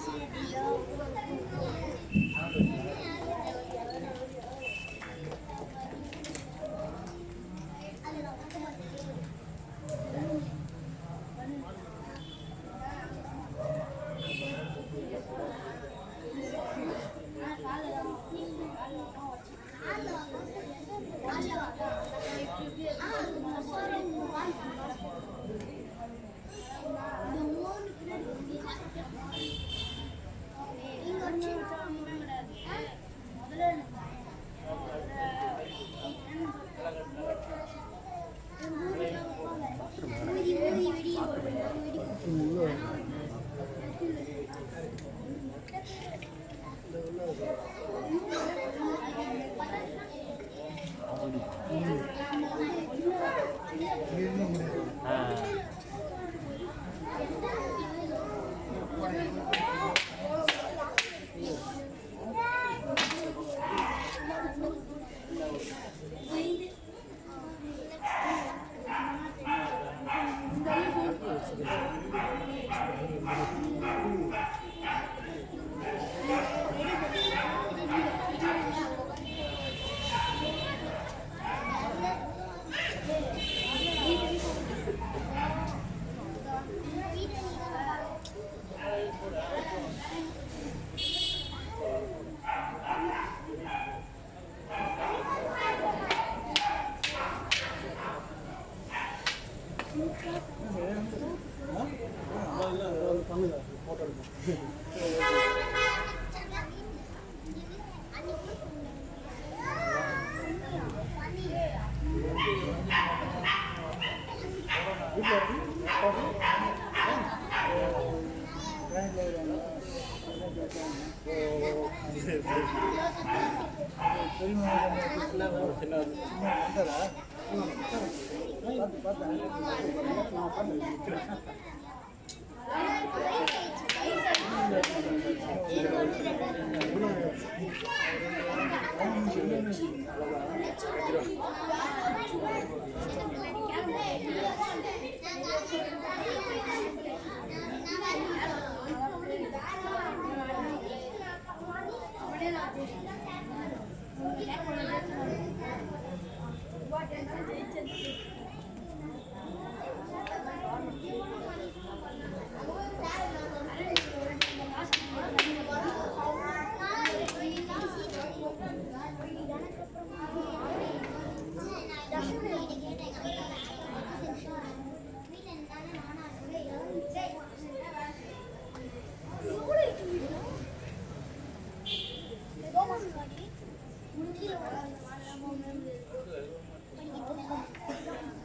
முடிஞ்சு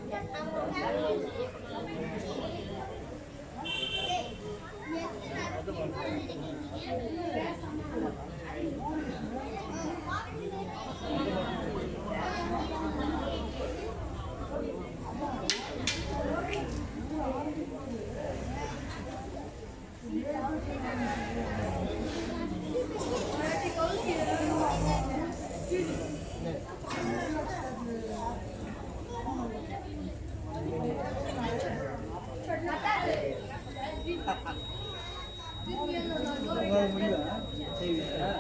உங்களால் முடியுதா செய்வீங்களா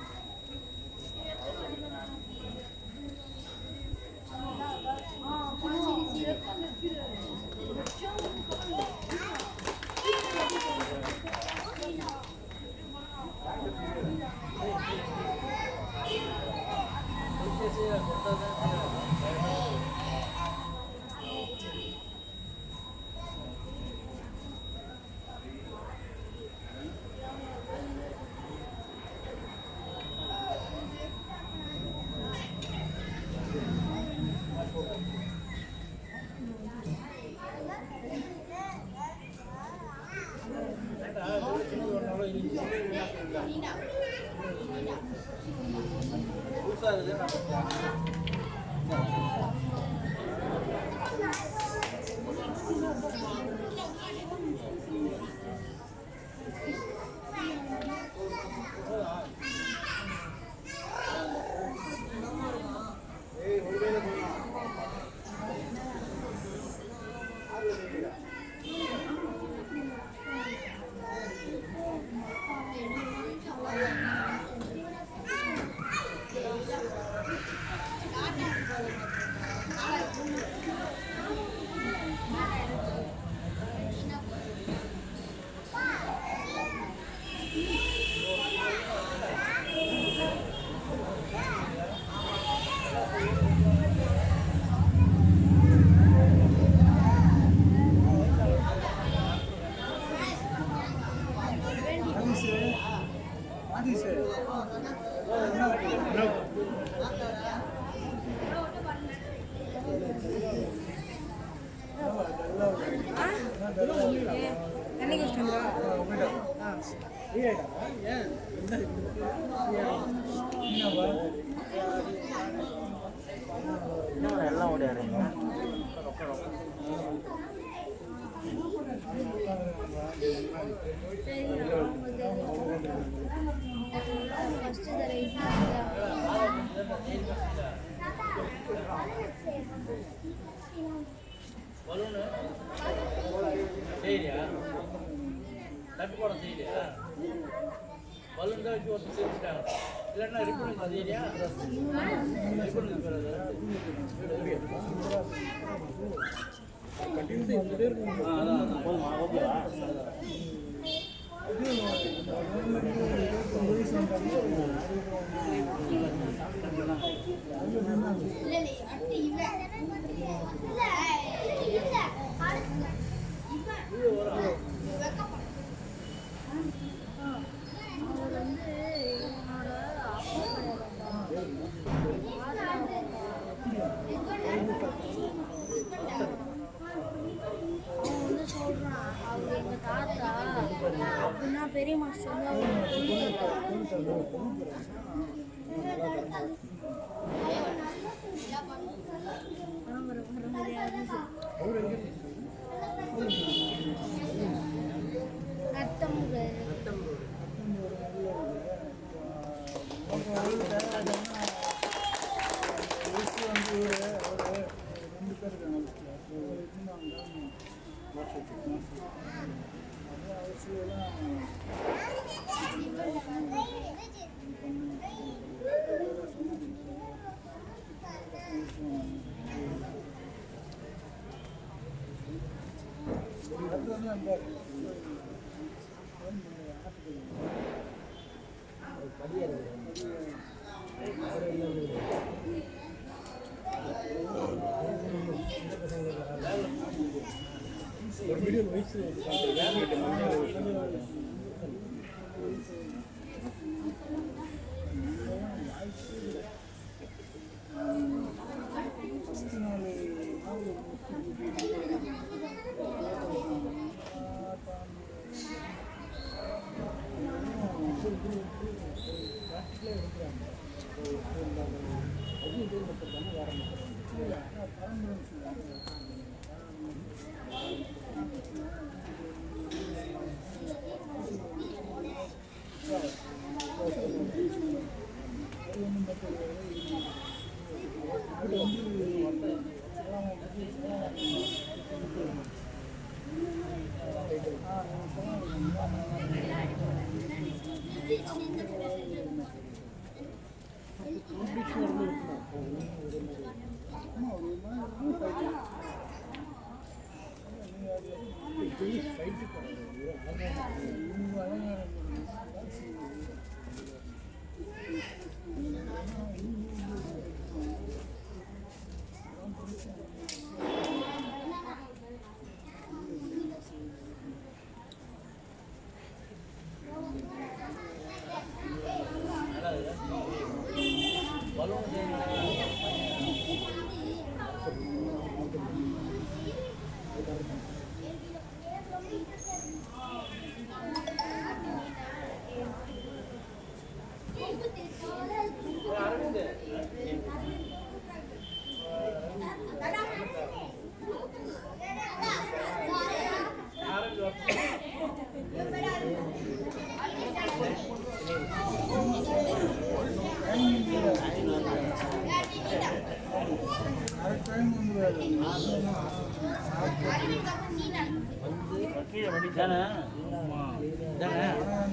ஆதிசு ஆதிசு என்ன
என்னைக்கு வச்சுருந்தா
எல்லாம் ஓடியாருங்க
செய்யலையா தட்டு போட செய்யலையா பலூன் தான் வச்சு ஒருத்தர் செஞ்சுட்டாங்க இல்லைன்னா ரிப்பன் செய்யலையா
அவன் வந்து சொல்றான் அவர் எங்க தாத்தா அப்படின்னா பெரிய மாஸ்டர் வந்து அவர் பொண்ணு நத்தமுக
வந்து ஒரு ரெண்டு பேர் இருக்காங்க அப்போ இருந்தாங்க நாலு நாள்
தானே தானே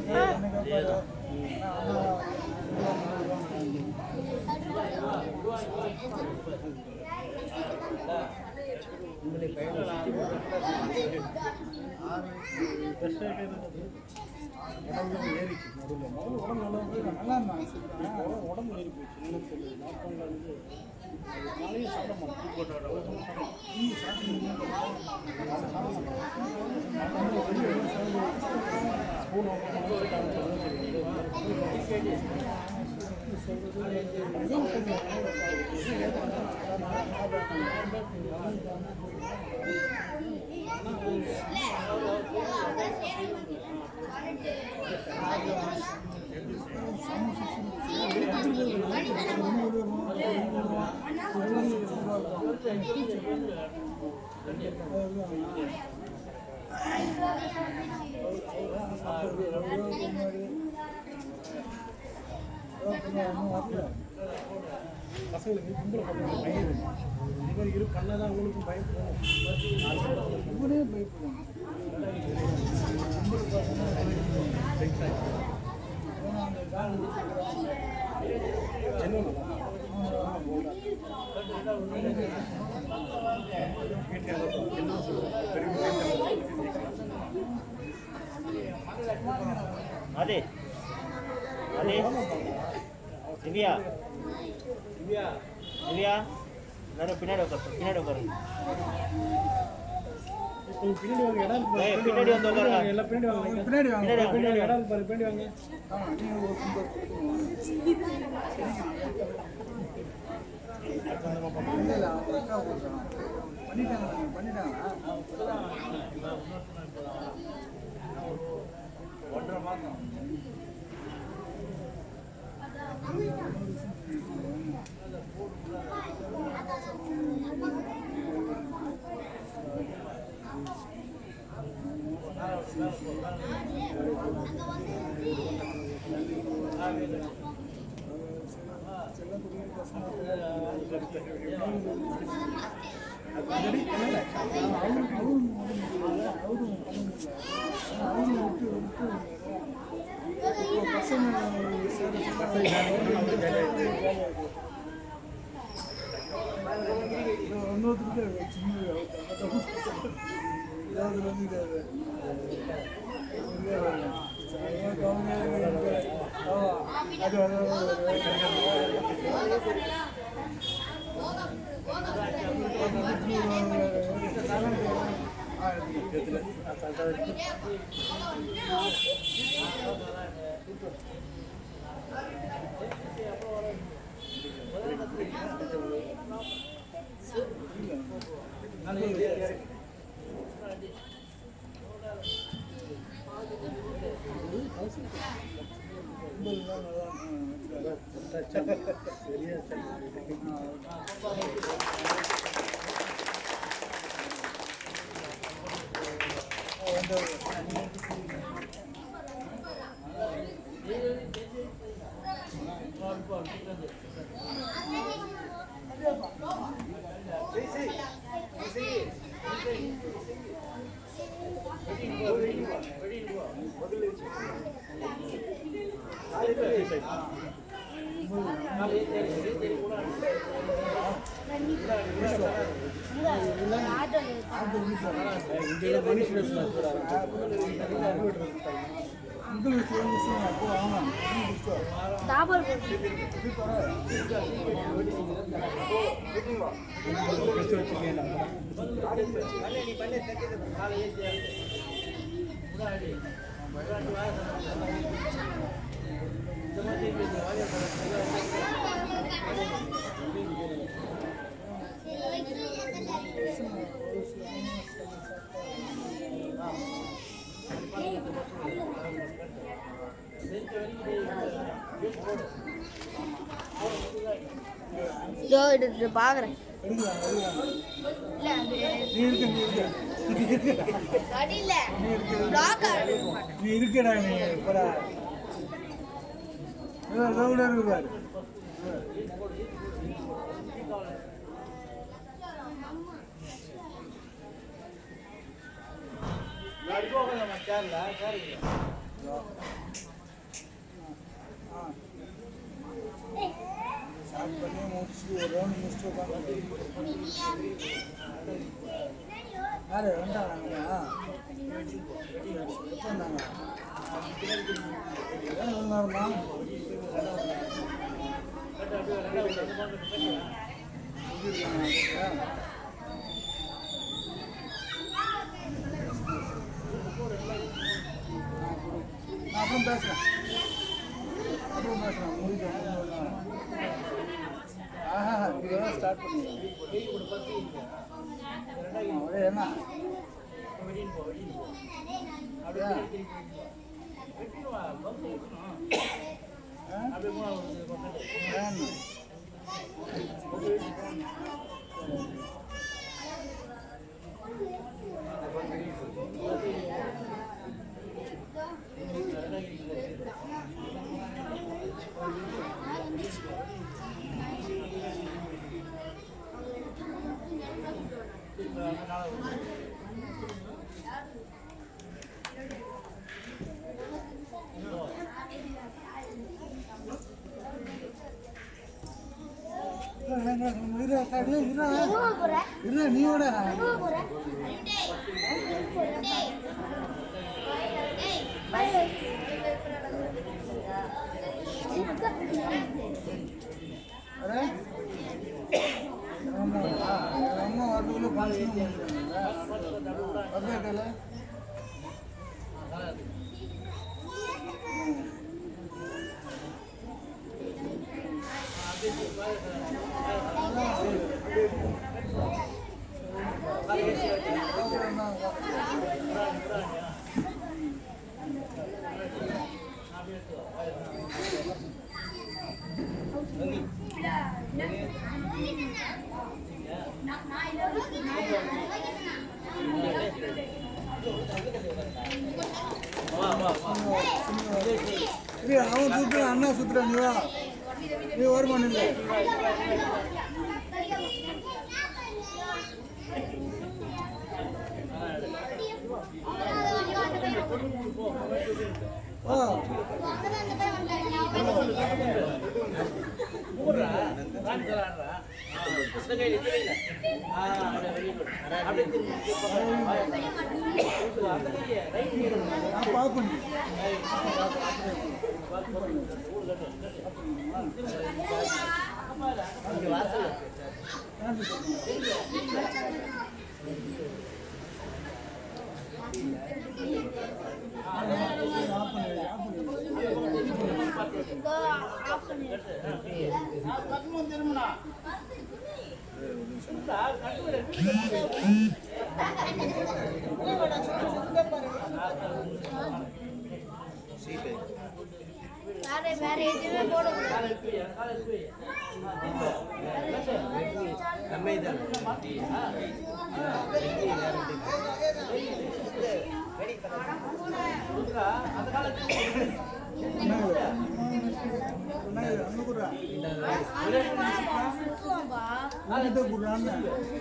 பசங்களுக்கு கும்பல பண்ணுவாங்க பயம் இருக்கும். இந்த மாதிரி இரு பண்ணாதான் அவங்களுக்கும் பயம் போகும் இவனே பயப்படுவாங்க
அதே அதே திவ்யா திவ்யா திவ்யா எல்லாரும் பின்னாடி உட்காரு பின்னாடி உட்காரு
கொஞ்சம் பின்னாடி வாங்க இடம் இருக்கு
ஏய்,
பாரு.
பின்னாடி வந்து உட்காருங்க.
எல்லாம் பின்னாடி வாங்க
பின்னாடி வாங்க
பின்னாடி வாங்க,
பின்னாடி
பின்னாடி
இடம் இருக்கு பாரு பின்னாடி வாங்க
ஆ நீங்க ஒரு கும்பல் இல்ல இல்ல அவங்க அக்கா கொடுக்குறாங்க பண்ணிட்டாங்க பண்ணிட்டாங்களா ஒன்றரை மாதம் இன்னொருத்தருக்கு சின்ன இதாவது வந்து இது அது
டாபல் இதோ இது பாக்குறேன் அடியில பிளாக்
நீ இருக்கடா நீ இப்படா ரோடு இருக்கு பாரு ஸ்டார்ட் பண்ணி முடிச்சுட்டு ஒரு ரவுண்ட் முடிச்சுட்டு உட்காந்து யாரு வந்தாங்களா எப்போ வந்தாங்க ஏன் வந்தாருமா நான் அப்புறம் பேசுகிறேன் அப்புறம் பேசுகிறேன் முடிக்கிறேன் ஆஹா இதுதான் ஸ்டார்ட் பண்ணுங்க ஒரே என்ன அப்படியா ஆ? ஏன்? இரு, இரு, இரு, இரு. இரு, நீ ஓட அரே ஆமா அம்மா வரதுக்குள்ள ஃபங்க்ஷன் முடிஞ்சிருக்காங்க அப்படியே இது அவன் சுத்துறான் அண்ணா சுத்துறான் நீ வா நீ வருமா நில்லு ஓ நான் பார்ப்பேன்
திரும்பினா வேற வேற எதுவுமே போடக்கூடாது
அண்ணன் குடுறா உங்ககிட்ட குடுறான்னு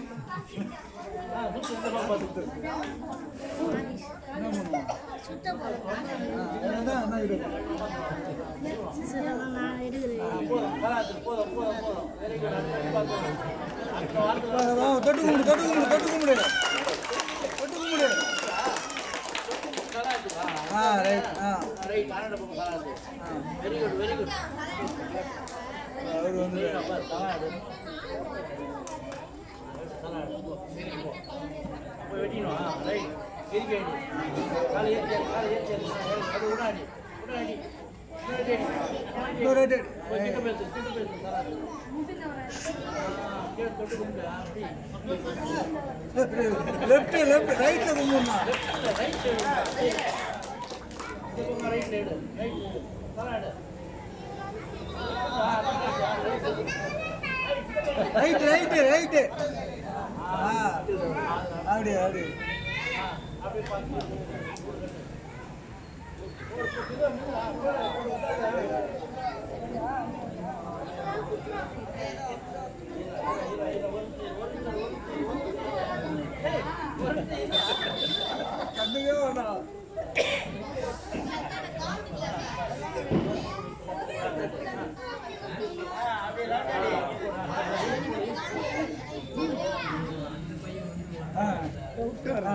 என்ன பண்ணுவோம் என்னதான் அண்ணா கிட்ட
நான் எடுக்கிறேன்
தொட்டு கும்பிடு தொட்டு கும்பிடு தொட்டு கும்பிடு தொட்டு கும்பிடு ஆ ரைட் ஆ
வெரி குட் வெரி குட்
அவர் வந்து
போய் வெட்டினோம் ரைட் இருக்க வேண்டி காலை ஏற்றி காலை ஏற்றி அது உடாடி உடாடி
இன்னொரு ரைட்
போய் கிட்ட பேசு கிட்ட பேசு தராது கீழே தொட்டு கும்பிட்டு அப்படி
லெஃப்ட் லெஃப்ட் ரைட்ல கும்பிடணும்
right side right side right தராடு
ரைட் ரைட் ரைட் ஆ அப்படி அப்படி கண்ணுக்கே வேண்டாம் ஆ ஆ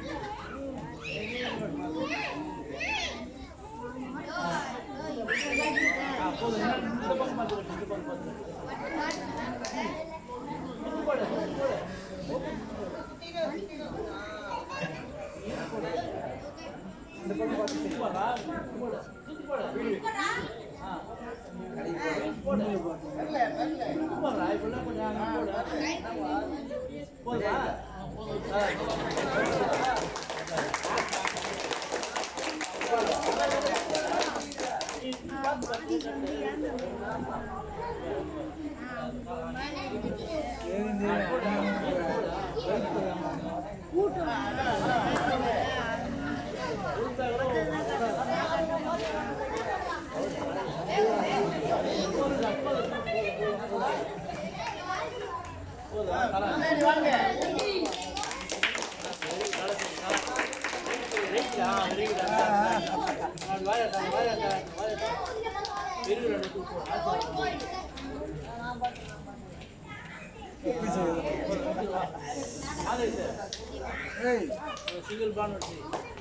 ஏய்
சிங்கிள் பான் வச்சு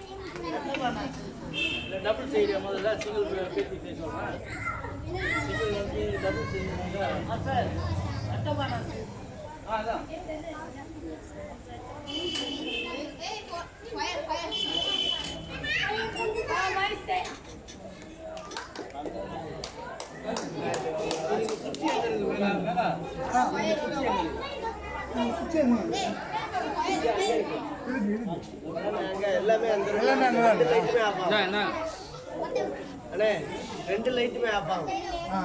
இல்லை டபுள் செய்ய முதல்ல சிங்கிள் பேசி செய்ய சொல்கிறேன் சிங்கிள் வந்து டபுள் செய்யணும் ஆ சார் ஆ அதான்
எல்லாமே அந்த
எல்லாமே அங்கதான் இருக்கு.
லைட்டுமே ஆஃப் ஆகும்
என்ன
அண்ணே ரெண்டு லைட்டுமே ஆஃப் ஆகும்
ஆ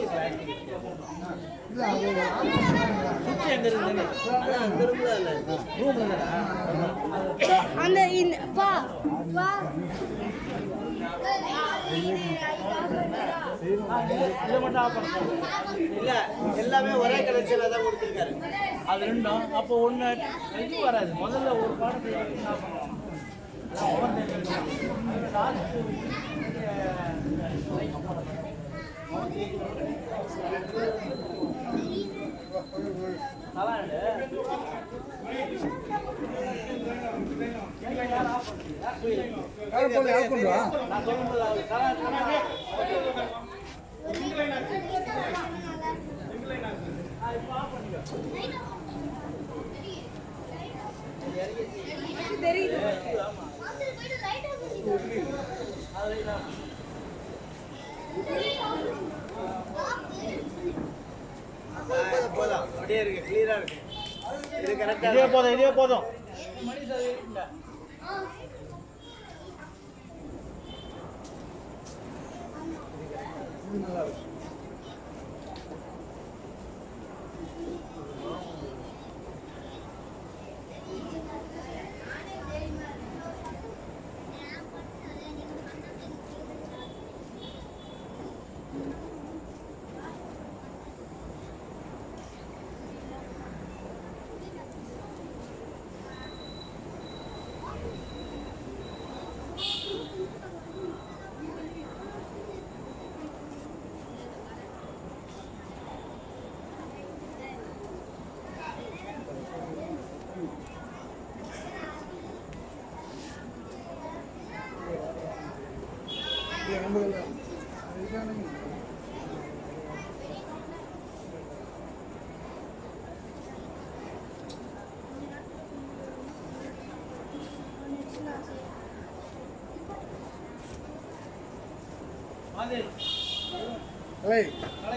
இல்ல அது
சுற்றி எங்கே இருக்குங்க
அதான் அந்த ரூம்ல இல்லை
ரூம்ல
அந்த இந்த பா பா
இதை மட்டும் ஆஃப் பண்ண
இல்ல எல்லாமே ஒரே கனெக்ஷன்ல தான் கொடுத்துருக்காரு
அது ரெண்டும் அப்போ ஒன்று இது வராது முதல்ல ஒரு பாடத்தை ஆஃப் பண்ணுவோம்
யாரும் போல ஆஃப் பண்ணுவா
நான் சொல்லும்போது அது கலா
போதும், போதும் அப்படியே இருக்கு கிளியரா இருக்கு இது கரெக்டா
இதே போதும் இதே போதும்
ஏய்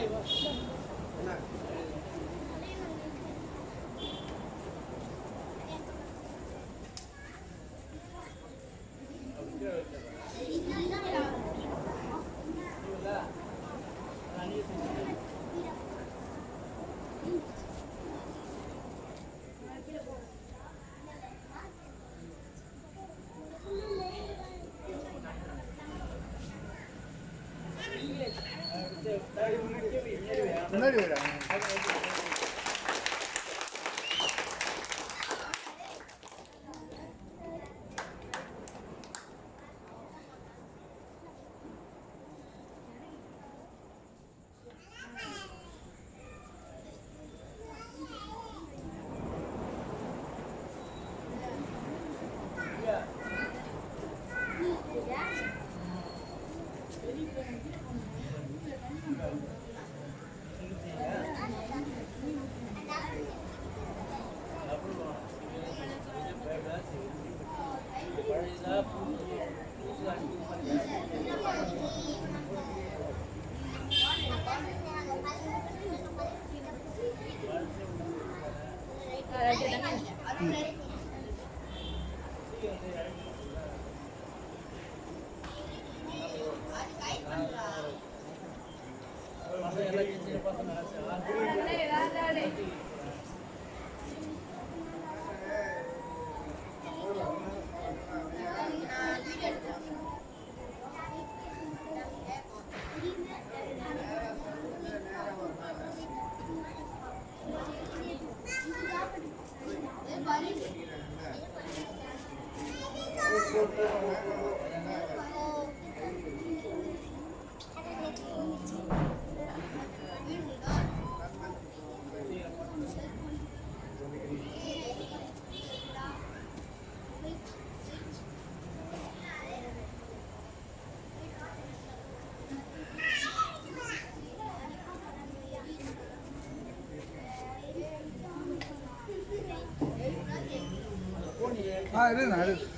முன்னாடி வரா ஆ இருக்கு நான் இருக்கு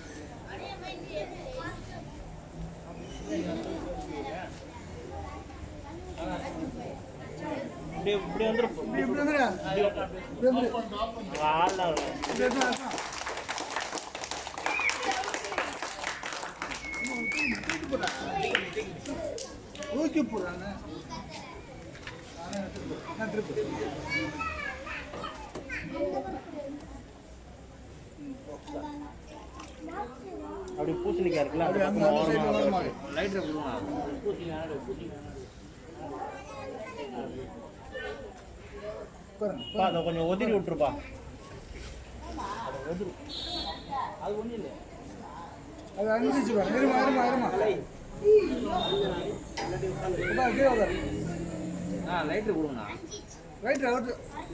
இப்படி இப்படி வந்துடும்
இப்படி இப்படி வந்துரு இப்படி வந்துரு இப்படி எடுத்து வரலாம். தூக்கி போடுறானே நானே எடுத்துட்டு போறேன். நான் திருப்பி
அப்படி பூசணிக்காய் இருக்குல்ல
அப்படி அந்த அந்த சைடுல வரமா
லைட்டரை கொடுங்க பூசணிக்காய்
பாருங்க
அதை கொஞ்சம் உதிரி விட்டுருப்பா அதை உதிரி அது ஒன்றும் இல்லை
அது அனுசரிச்சு பாருங்க இருமா இருமா இருமா இதான் கீழே உட்காரு.
ஆ லைட்டர் கொடுங்கண்ணா
ரைட் அவுட்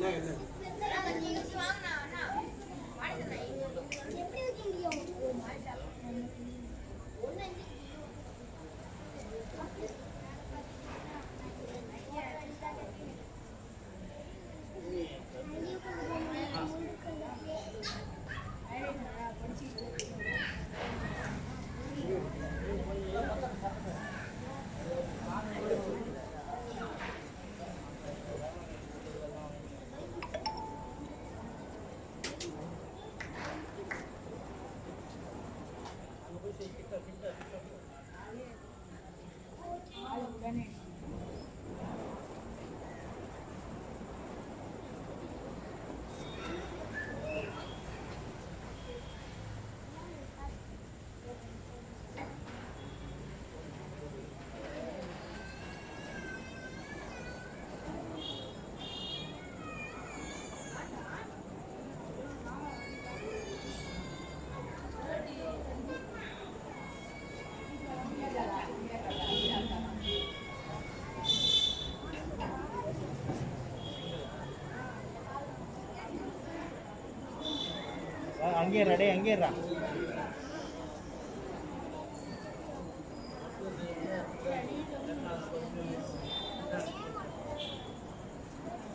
அங்கேயே ரெடி அங்கேயே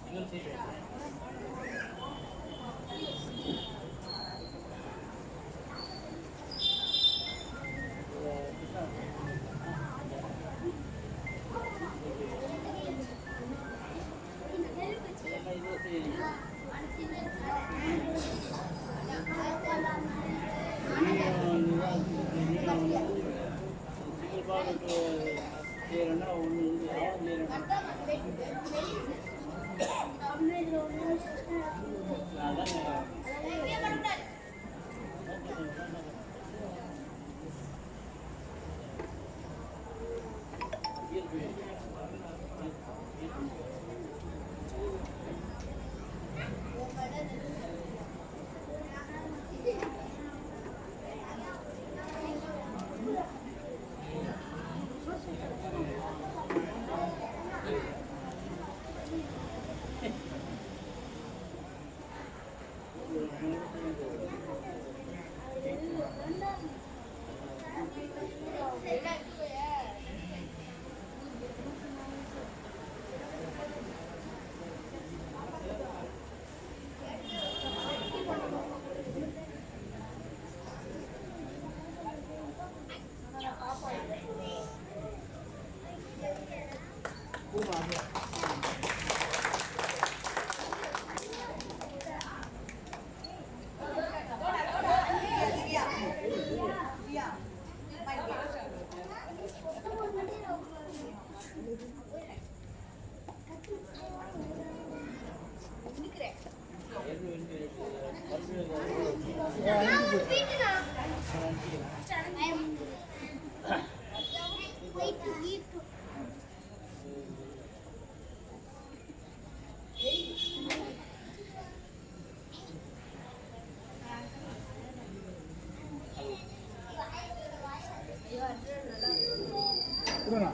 கொடுங்க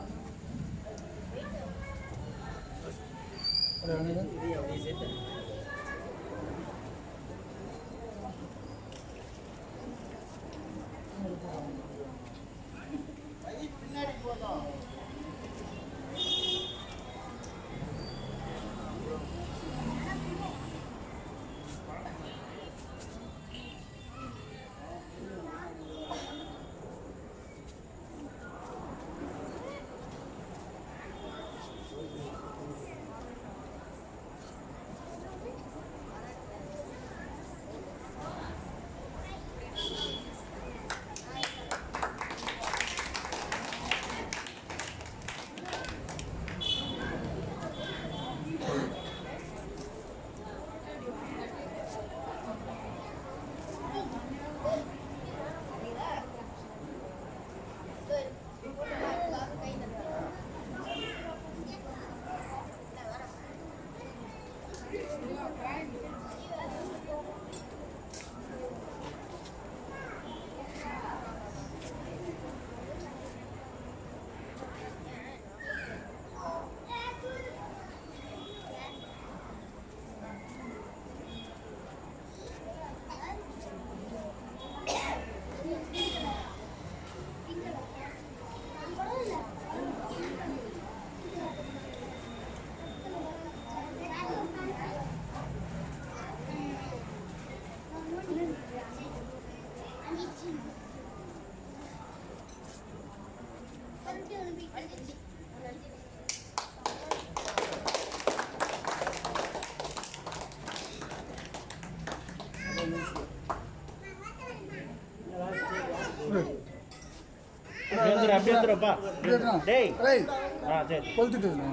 அப்படியே வந்துடுறப்பா டேய்
ஏய்
ஆ சரி
கொளுத்துட்டு இருங்க.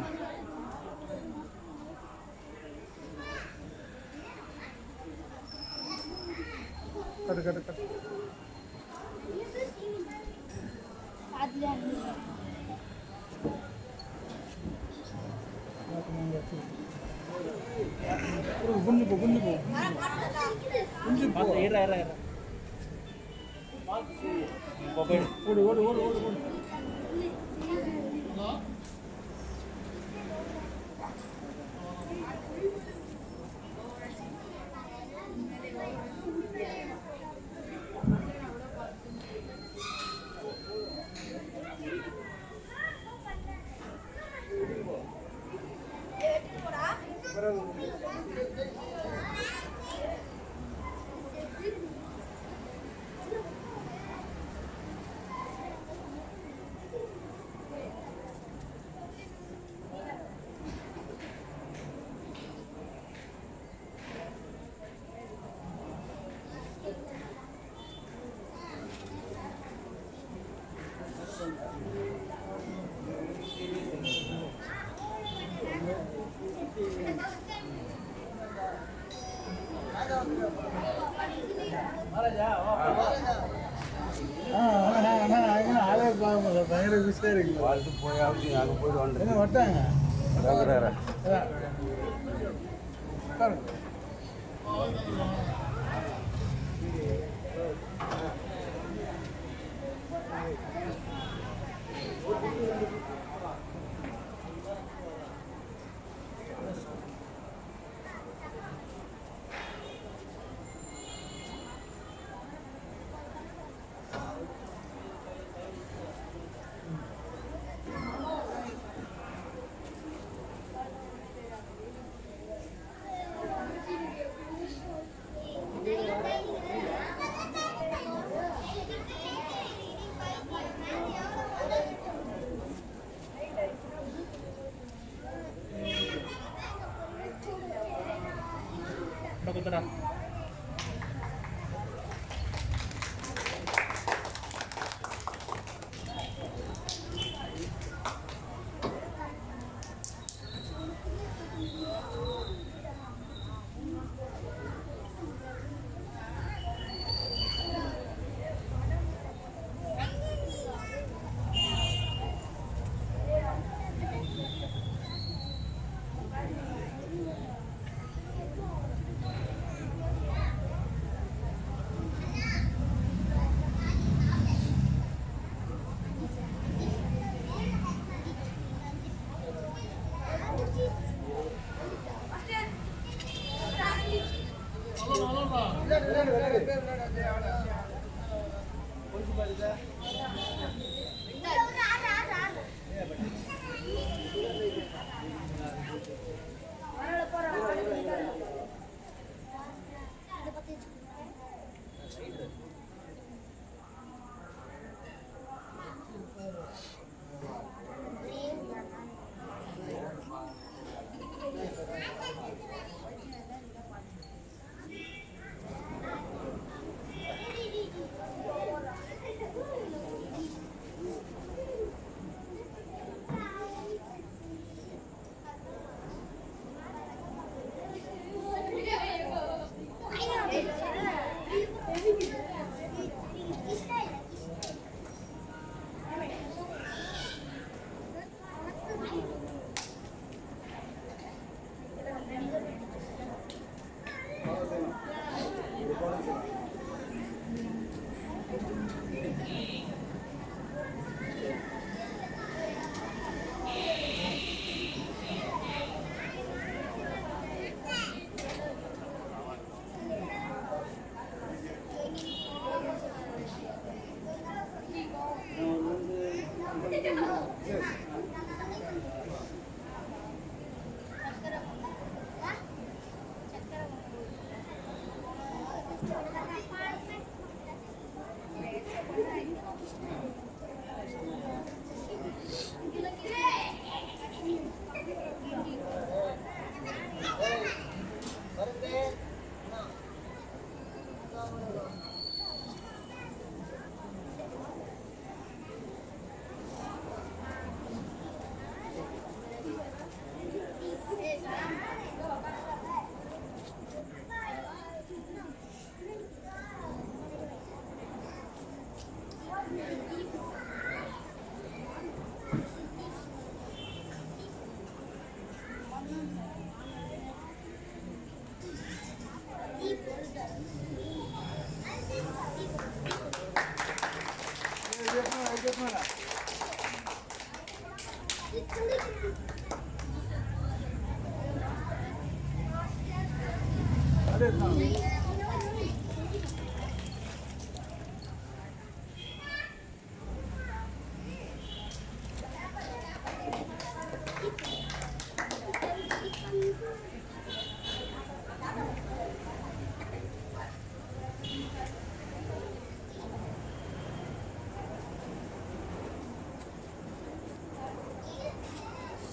கட்டு கட்டு கட்டு ஒரு குஞ்சு போ குஞ்சு போ குஞ்சு போ
பார்த்து இறா இறா இறா இப்போ போயிடு
ஓடு ஓடு ஓடு ஓடு ஓடு
போடா
ஆ அண்ணா அண்ணா அண்ணா ஆளே பார்க்க முடியல பயங்கர பிஸியாக இருக்கு
வாழ்த்து போயாவது அங்கே போயிட்டு
எங்க
வந்துட்டு
வட்டாங்க
இருக்கிறாரு
அதான். உட்காருங்க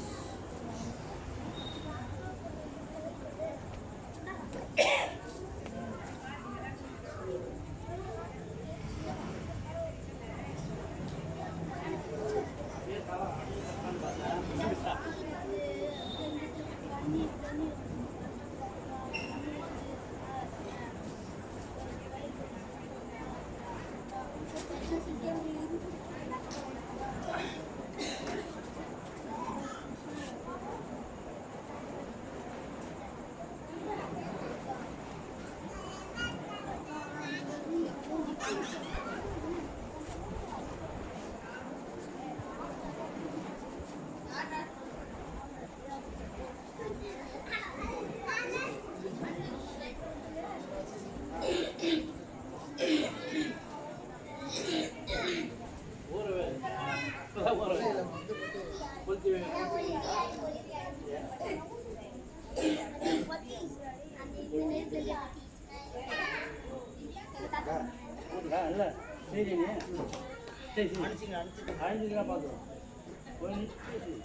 ஆ
வரல சரி நீ சரி சரி அடிச்சுங்க அடிச்சுங்க அழிஞ்சுக்கலாம் பார்க்குறோம் ஒரு நிமிஷம்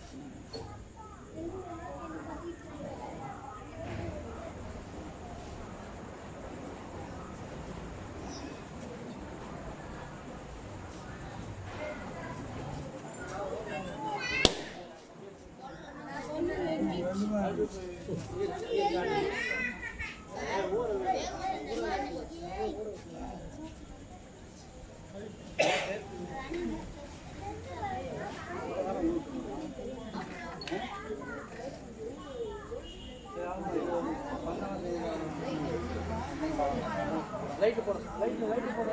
லைட்டு போட லைட்டு லைட்டு போட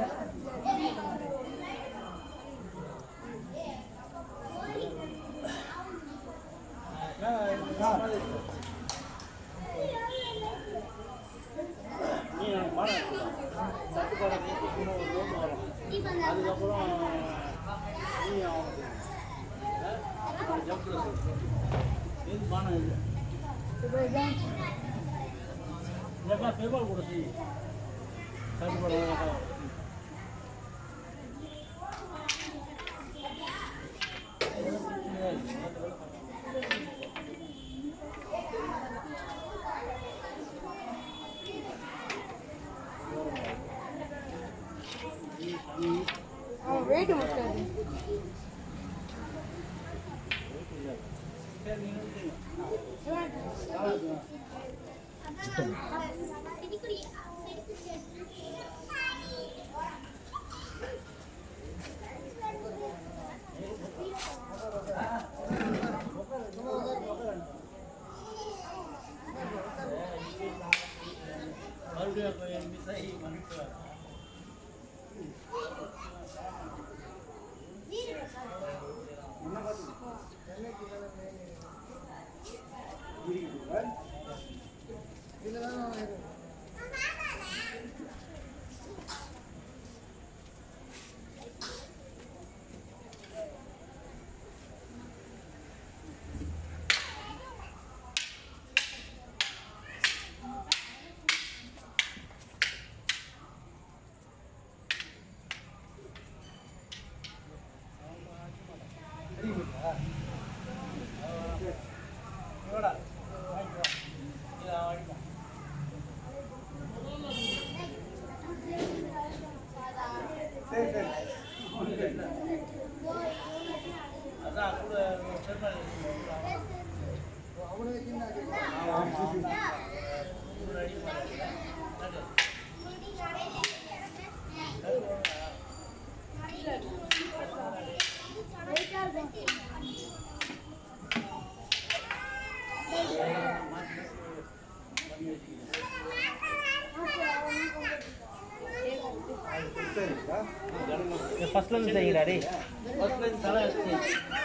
நீ பாடம் எடுத்துக்கலாம் சட்டு பாடம் நீ சும்மா ஒரு ரோட்டு வரும் அதுக்கப்புறம் நீ அவனுக்கு ஜம்ப்ல எது பானம் இது இல்லைப்பா பெருமாள் கூட செய் சட்டு பாடம்
அவன் வெயிட் முடிச்சாரு
மறுபடியும் அப்போ மிஸ் ஆகி மறுபடியும் அதான் கூட பெருமாள் ஃபர்ஸ்ட்ல இருந்து செய்யுங்கடா டேய் ஃபர்ஸ்ட்ல இருந்து தலை வச்சு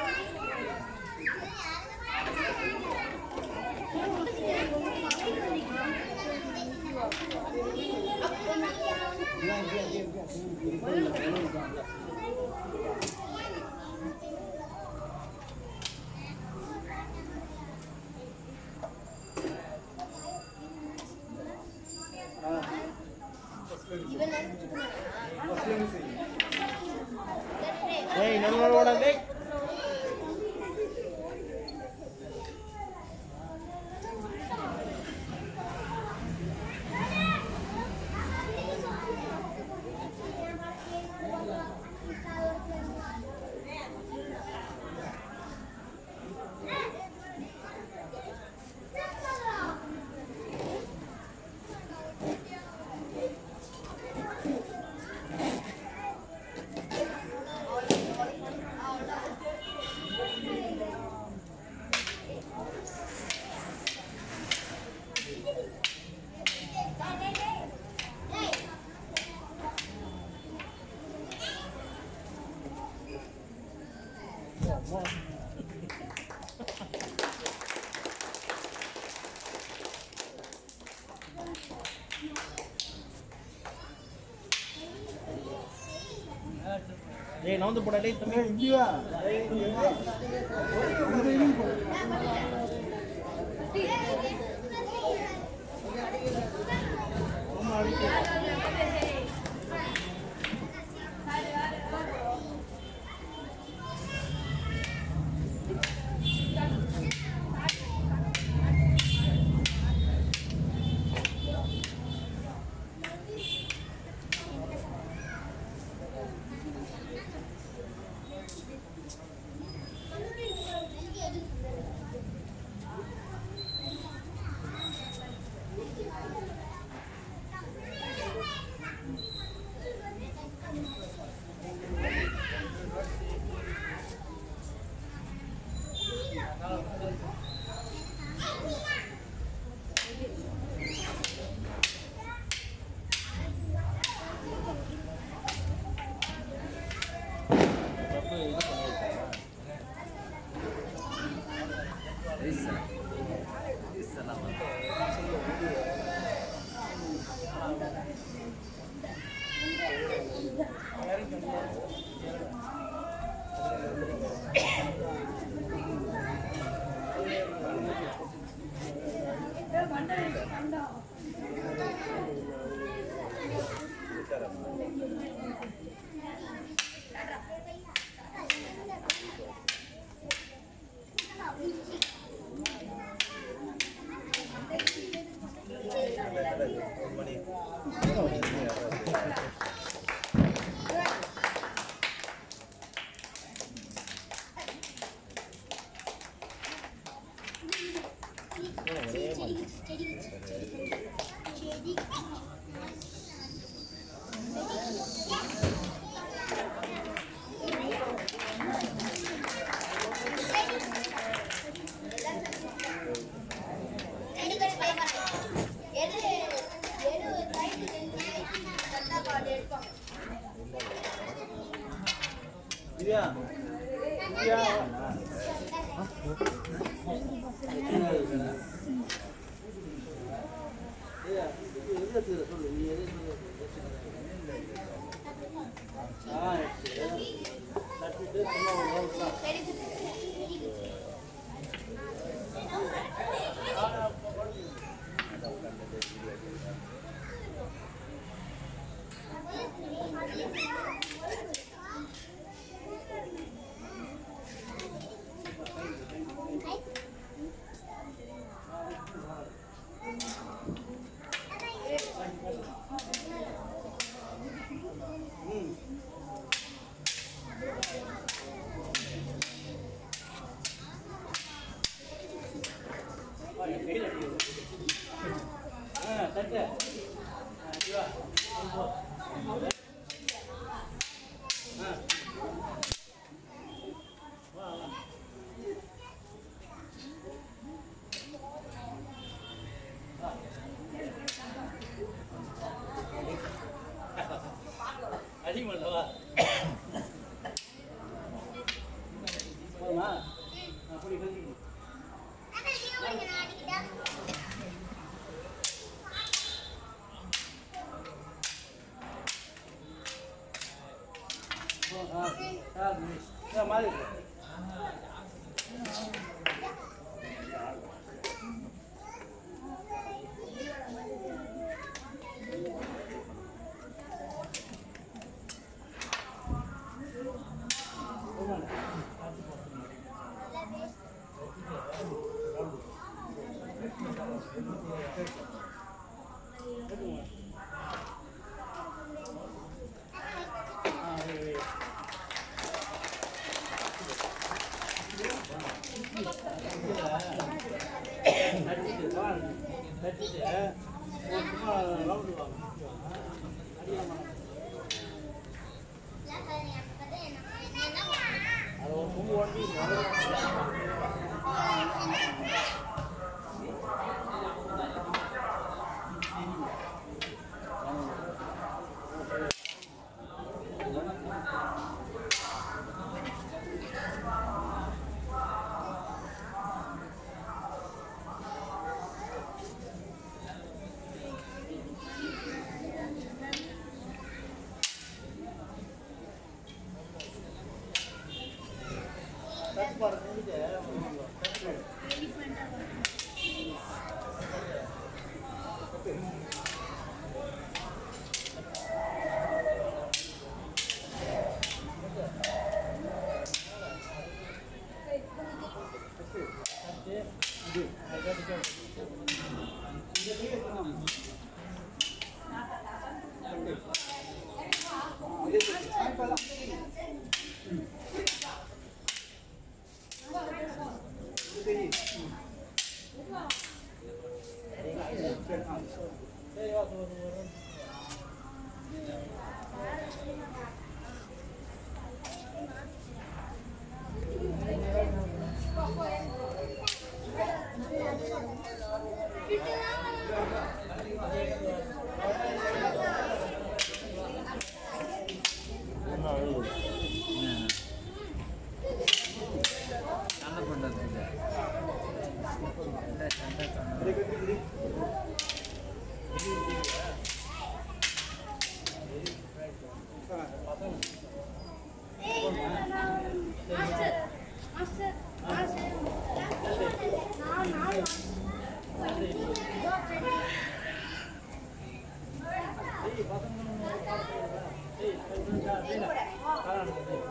ஏய் நடுவோட ஓடாதே ஏய் நவுந்து போடா டேய் தம்பி
இங்கேயா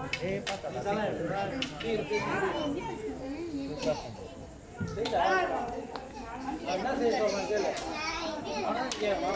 என்ன செய்ய சொல்றேன் கேளு அவனா கேமா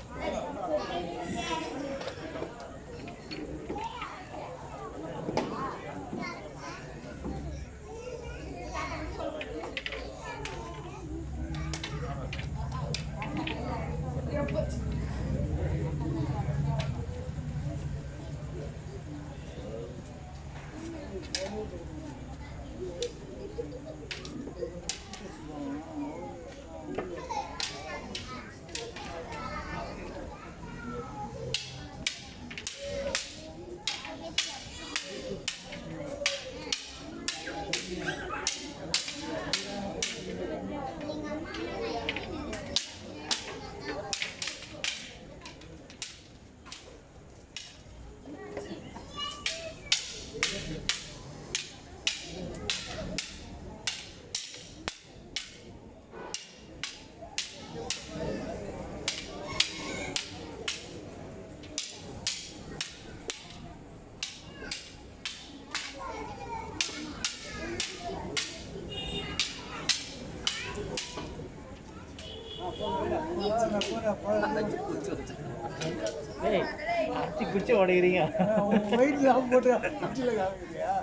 ஏய் அடிச்சு குச்சி உடைக்கிறீங்க
வயிற்றுல போட்டு அடிச்சுல காமிக்கிறியா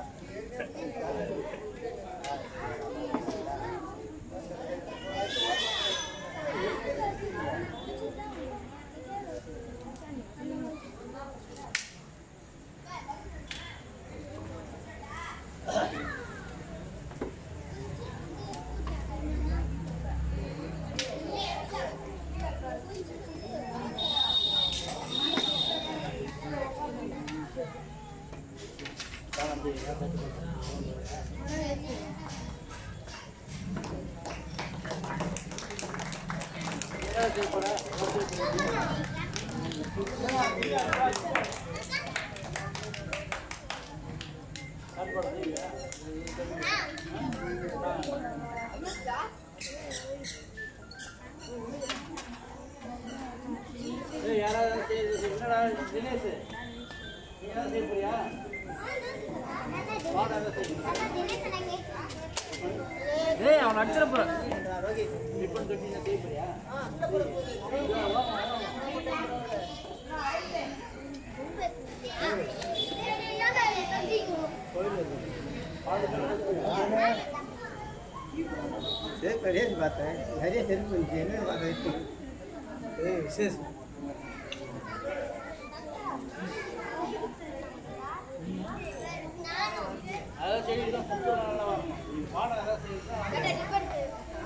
ஏய் யாராவது செய்ய- என்னடா தினேஷ் நீ என்ன செய்ய போறியா வாடா என்ன செய்ய ஏய் அவன் அடிச்சிட போறான் இப்போ தொட்டி என்ன செய்ய போறியா
பார்த்தேன் நிறைய செல்ஃப் இருந்துச்சு என்ன பார்த்தேன் ஏய் விசேஷம்
அதான் சரி தான் ஃபுட்டு நல்லா வரணும் பாடம் ஏதாவது செய்யுதா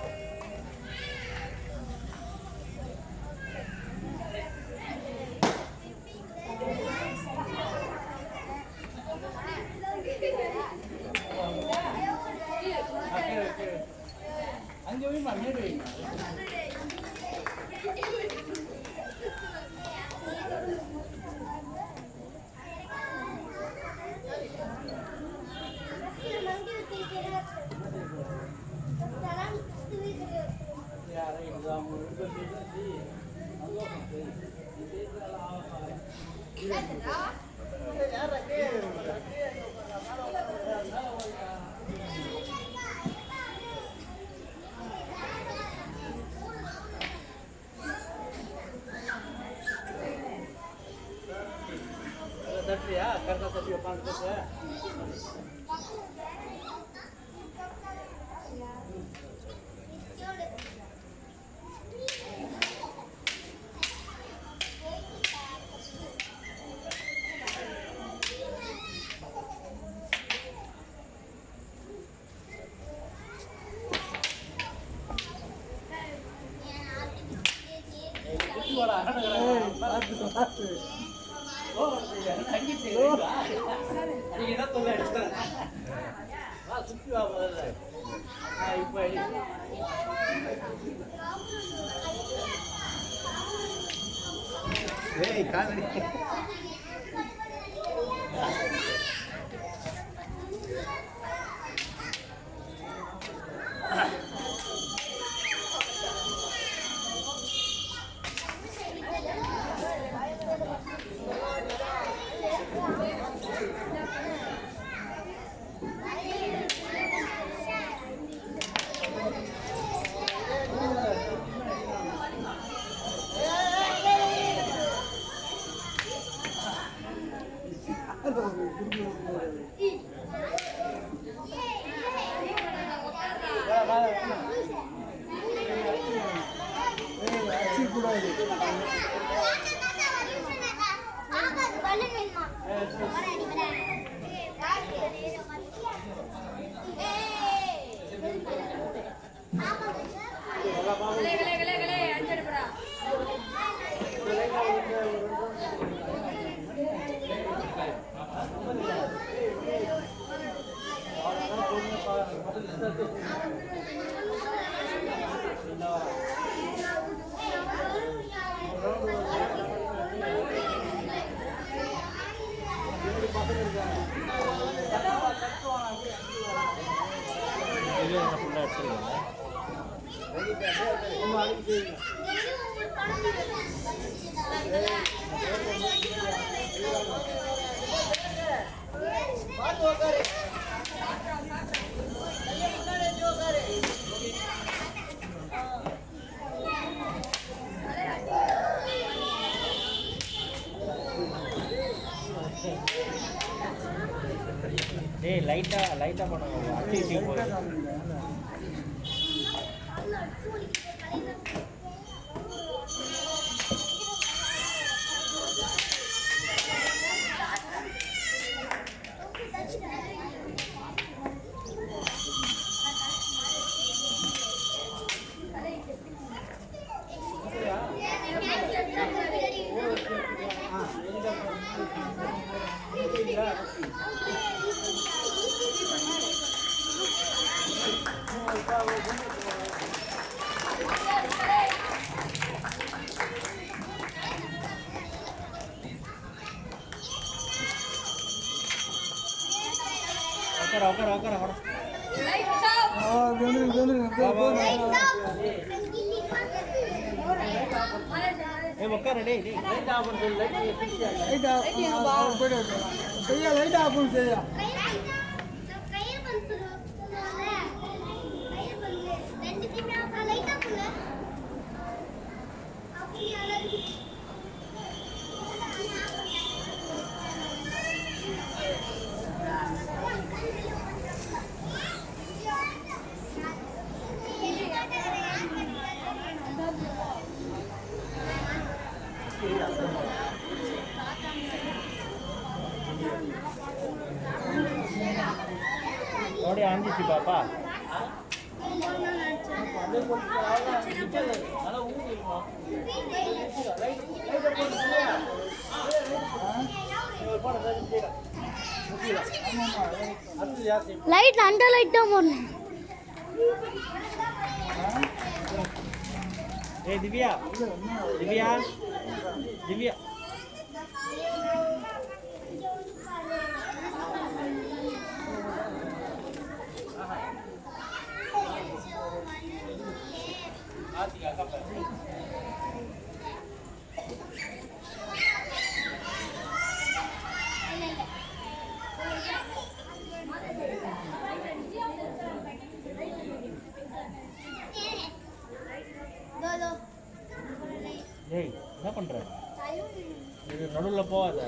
ஆ
தட்டுறியா கரெக்டாக தட்டி உட்காந்து தட்டுற நீங்க என்ன சொல்ல எடுத்துறேன் வா சுத்தி வா முதல்ல ஆ, இப்ப எடு. ஏய் காலடி
கலே கலே கலே கலே அஞ்சு எடுப்படா
டேய் லைட்டா லைட்டா பண்ணுங்க அச்சி போய் உட்கார உட்கார உட்கார உட்கார ஏய் உட்கார டேய் டேய் லைட் ஆஃப் பண்ணு சொல்லு லைட்
செய்யா லைட் ஆஃப் செய்யா
ನೋಡಿ ಅಂದಿಸಿ ಪಾಪಾ
லைட் அந்த லைட் தான் போடணும்
ಏ ದಿವ್ಯಾ ದಿವ್ಯಾ ದಿವ್ಯಾ டேய் என்ன பண்ற இது நடுவில் போகாத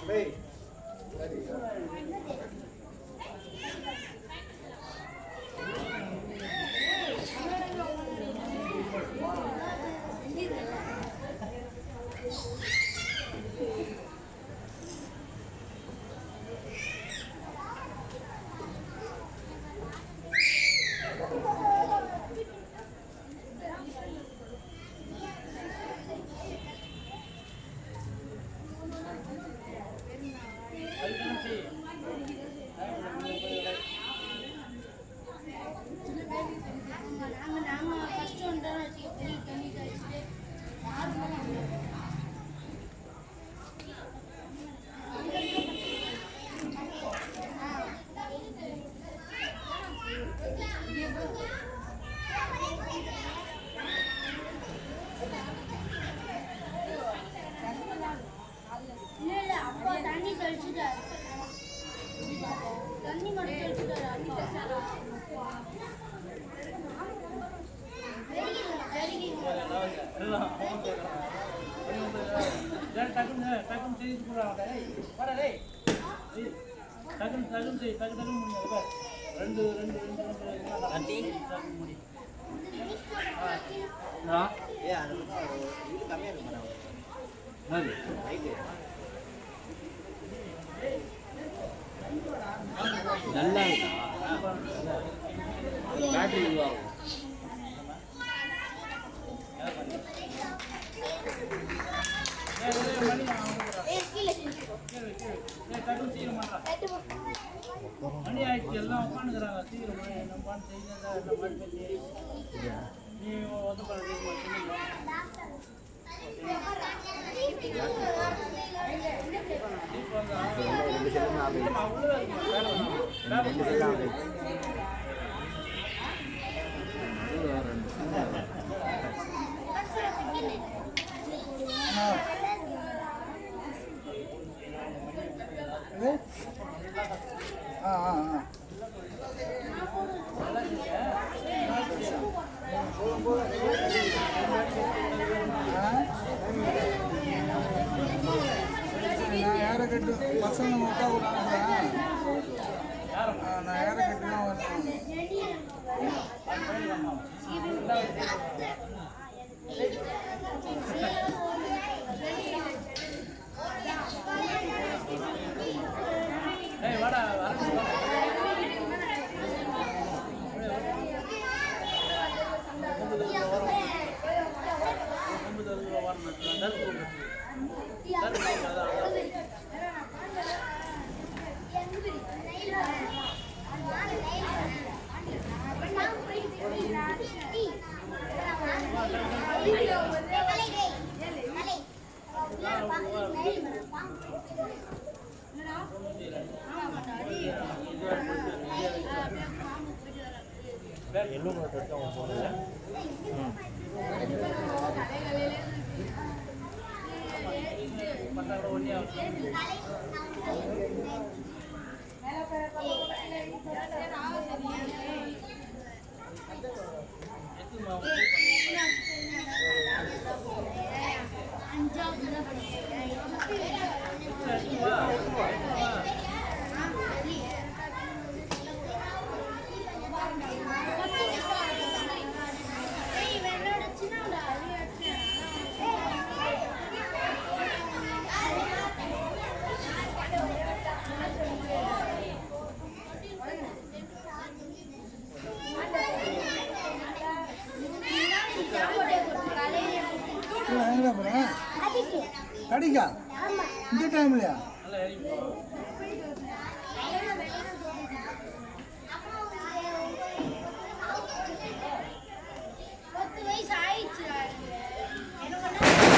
இல்ல இல்ல அப்பா தண்ணி தெளிச்சுட்டாரு தண்ணி மட்டும் தெளிச்சுட்டாரு அப்பா
டக்குன்னு டக்குன்னு செய்து போடுறாங்க டேய் வர டேய் டேய், டக்குன்னு டக்குன்னு செய் டக்கு டக்குன்னு முடியாது பார் ரெண்டு ரெண்டு ரெண்டு ரெண்டு ஆண்டி முடி ஆ
ஏ அது இது கம்மியாக இருக்கு மேடம்
என்னது
ரைட்டு
நல்லா இருக்கா பேட்டரி இதுவாகும் மணி ஆயிடுச்சு எல்லாம் உட்காந்துக்கிறாங்க சீக்கிரம் என்ன பண்ண செய்யறதா என்ன பண்ணி நீ வந்து
ஆ ஆ ஆ நான் யாரை கட்டு பசங்க முட்டா விடாங்க நான் யாரை கட்டு தான் வரணும்
ஏய் வாடா
எங்கே போகிறேன் கடிக்கா இந்த டைம்லையா
பத்து வயசு ஆயிடுச்சு என்ன பண்ண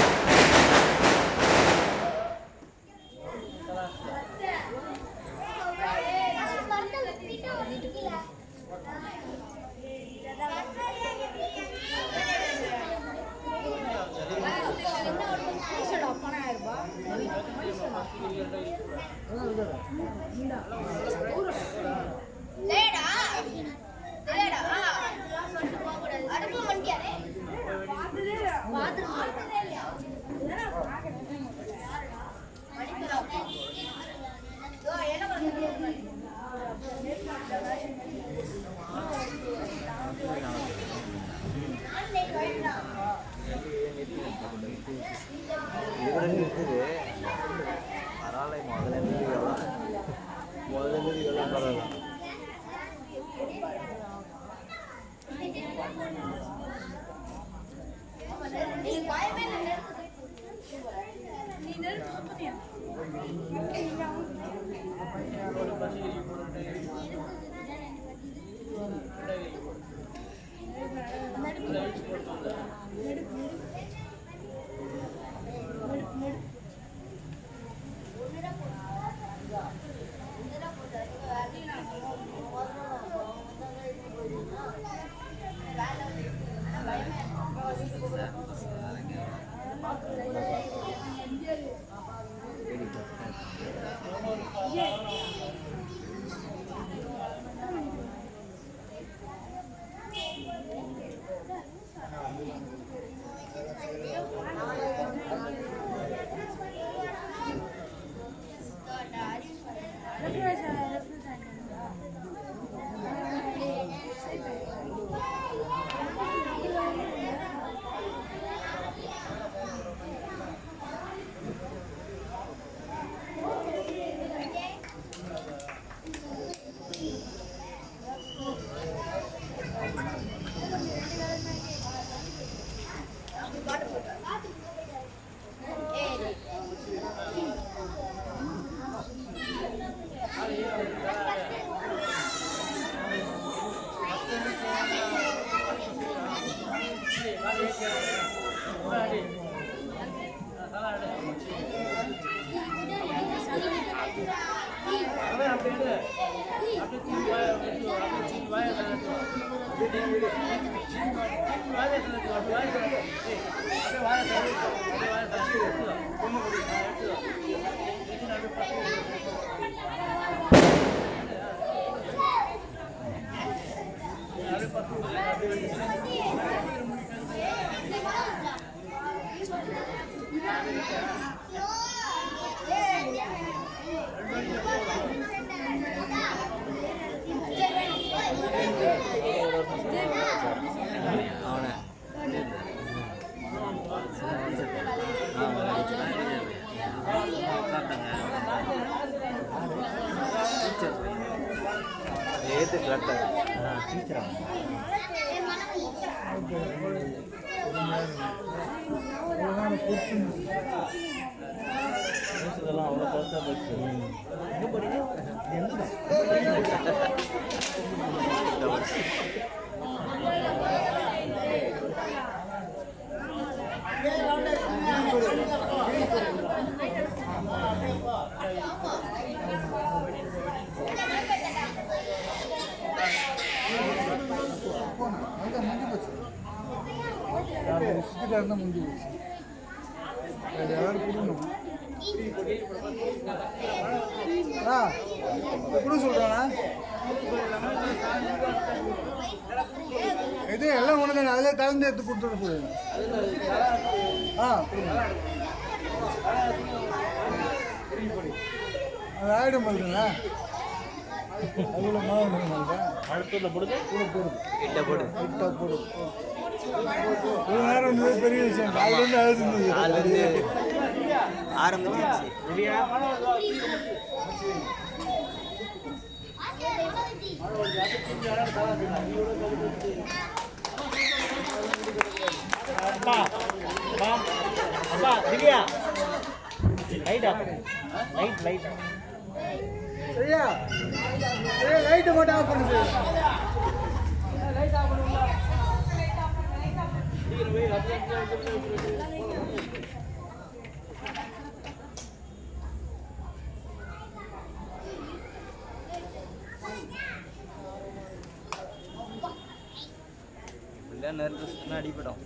லேடா லேடா சொல்லிட்டு போக கூடாது அடுப்பு வண்டியாரே பாத்துட்டு இல்லையா
கூட இருக்குது பரவாயில்ல முதல்ல இருந்தது முதல்ல இருந்தது எல்லாம் பரவாயில்ல ஏத்து கரெக்டாக டீச்சரா இதெல்லாம் அவ்வளோ பெருசாக போச்சு எங்கே போறீங்க
அதுதான் முடிஞ்சு போச்சு யார் விசிட்டு இருந்தால் முடிஞ்சு போச்சு வேறு யாரும் கொடுக்கணும் ஆ எப்படி சொல்கிறானா இது எல்லாம் ஒன்று தானே அதில் கலந்து எடுத்து கொடுத்துட போதும் ஆ கொடுங்க அது ஆயிடும் போதுங்களா அதுல மாவு வேணுமாங்க
அடுத்ததில் போடுது
கூட போடுது
கிட்ட போடு
கிட்ட போடு ஒரு நேரம் இருந்தது பெரிய விஷயம் காலையிலேருந்து அழுது
அதுலேருந்து
இருந்தது
ஆரம்பிச்சிருச்சு அப்பா அப்பா அப்பா Divya light off light light
சரியா சரியா லைட்டை மட்டும் ஆஃப் பண்ணு சார்
இல்லை நெருப்பு அடிப்படும்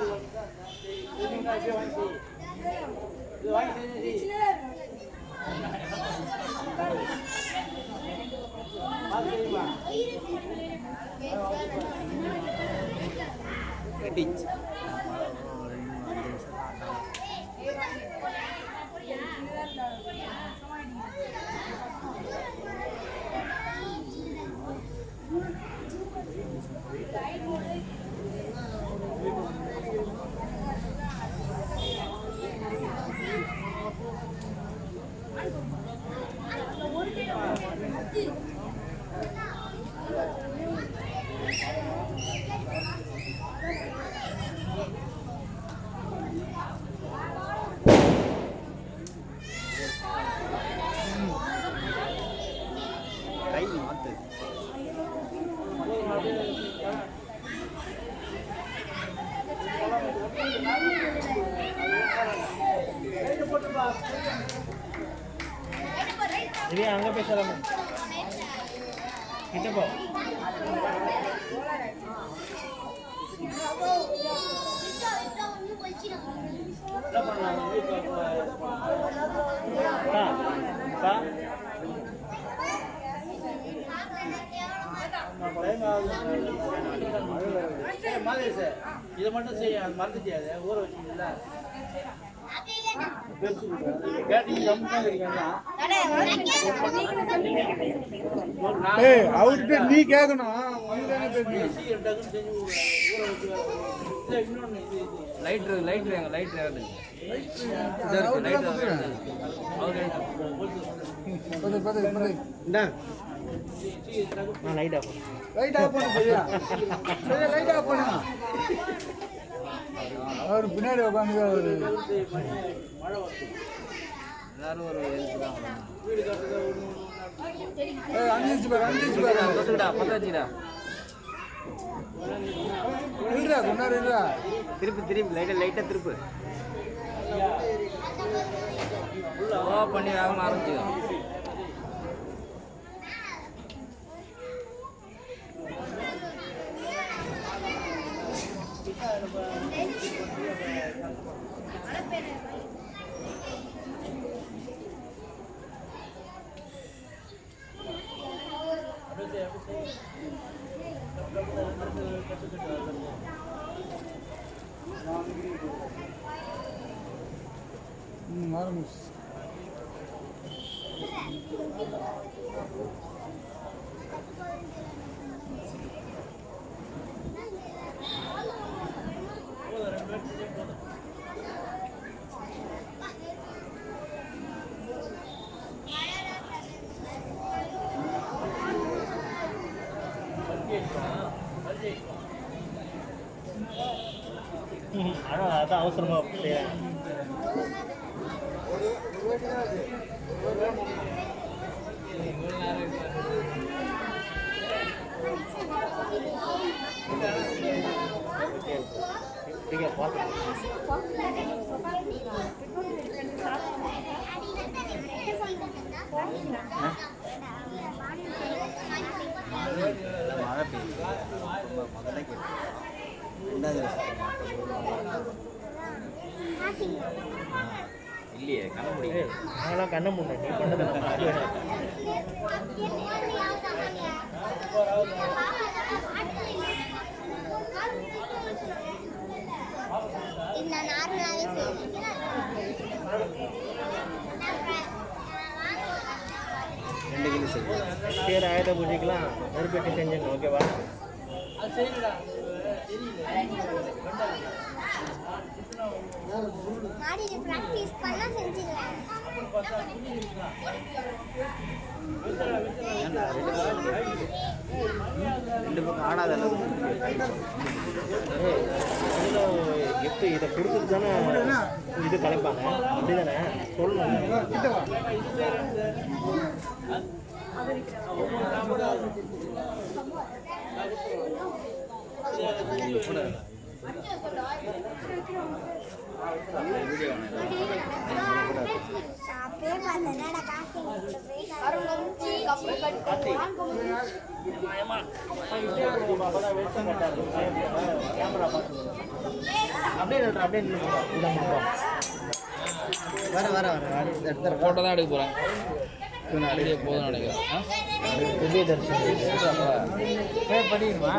சின்னதா இருக்கும்
கை மாத்து
இது அங்க போய் சொல்லணும் கிட்ட போ என்ன பண்ணலாம் பா பா
இதை மட்டும் செய்ய மறந்துட்டியாது ஊற வச்சுக்கல கேட்டீங்க கம்மியாக இருக்கீங்களா
ஏய் அவர்கிட்ட நீ கேட்கணும் நீ தானே பேசணும்
சீக்கிரம் டக்குன்னு செஞ்சு ஊற வச்சு இல்லை இன்னொன்று இது இது
லைட் இருக்கு லைட் இருக்கு லைட் இருக்கு
பது பது பது
இந்தா நான் லைட் ஆஃப்
லைட் ஆஃப் பண்ணு பையா பையா லைட் ஆஃப் பண்ணு அவர் பின்னாடி உட்காந்து அவரு
எல்லாரும் ஒரு எழுத்து தான்
ஏய், அஞ்சு நிமிஷம் பாரு அஞ்சு நிமிஷம் பாரு
தொட்டுக்கிட்டா பத்த வச்சுக்கிட்டா
இல்லடா கொண்டாரு இல்லடா
திருப்பி திருப்பி லைட்டா லைட்டா திருப்பு ஓ பண்ணி வேகமா ஆரம்பிச்சுக்கோ
ம் ஆரம்பிச்சு
ஆனால் அதான் அவசரமா செய்யறேன்
மழை பெய்யுது முதல்ல கேட்டு ரெண்டாவது இல்லையே கண்ண முடியல
நாங்களாம் கண்ணை முன்ன நீ பண்ணதை நான் பார்க்கிறேன்.
நான் நார்மலாகவே
ரெண்டு கிலோ செய்யும்
தேர் ஆயுத பூஜைக்கெல்லாம் நெருப்பெட்டி செஞ்சிடணும் ஓகேவா
அது சரிடா
மாடியில் ப்ராக்டிஸ் பண்ணா செஞ்சிடலாம்
ரெண்டு பக்கம் ஆடாத அளவுக்கு
கிஃப்ட் இதை கொடுத்துட்டு தானே இது கலைப்பாங்க அப்படி தானே சொல்லணும்
அப்பயே பார்த்தேன் காசு
கேமரா பார்த்து அப்படியே நில்றா, அப்படியே நில்லுங்க. இதான் பார்ப்போம்.
வர வர வர எடுத்து
ஃபோட்டோ தான் எடுக்க போகிறேன் வீடியோ போதும் நினைக்கிறேன் ஆ?
திவ்ய தரிசனம்
பே பண்ணிடுமா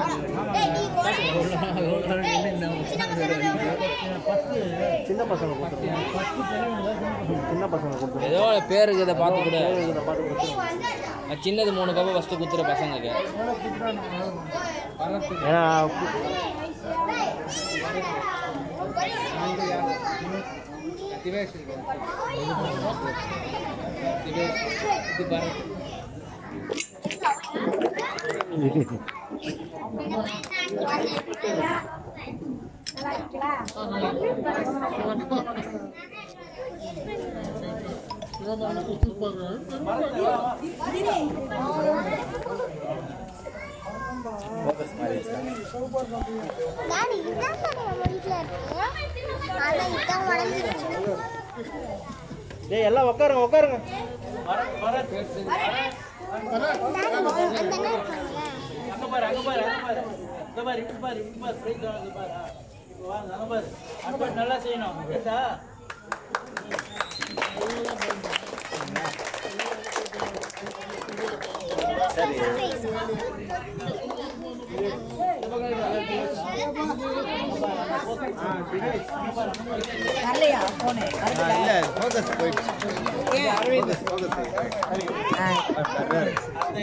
சின்ன பசங்க கொடுத்துருங்க சின்ன பசங்க கொடுத்துருங்க
ஏதோ பேருக்கு இதை பார்த்து கூட
இதை பார்த்து கொடுத்துருங்க
நான் சின்னது மூணு கப்பை ஃபஸ்ட்டு குத்துற பசங்களுக்கு
ஏன்னா
திவேஷ் திவேஷ் இது பாருங்க
டாடி இதான் தானே நம்ம வீட்டில் இருக்கு ஆனால் இதான் உடஞ்சிருச்சு
டேய் எல்லாம் உட்காருங்க உட்காருங்க
அந்த அண்ணா இருக்காங்கல்ல
அங்க பாரு அங்க பாரு அங்க பாரு இங்க பாரு இப்படி பாரு இப்படி பாரு பிரைஸ் வாங்க பாரு இப்போ வாங்க அங்க பாரு அட்வான்ஸ் நல்லா செய்யணும் கேட்டா
வரலையா போனு
இல்ல ஃபோக்கஸ் போயிடுச்சு ஃபோக்கஸ் ஃபோக்கஸ்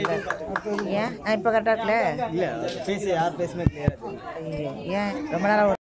ஏன் நான் இப்போ கரெக்டாக இருக்கல
இல்ல பேச யார் பேசுமே கிளியரா
ஏன் ரொம்ப நேரம்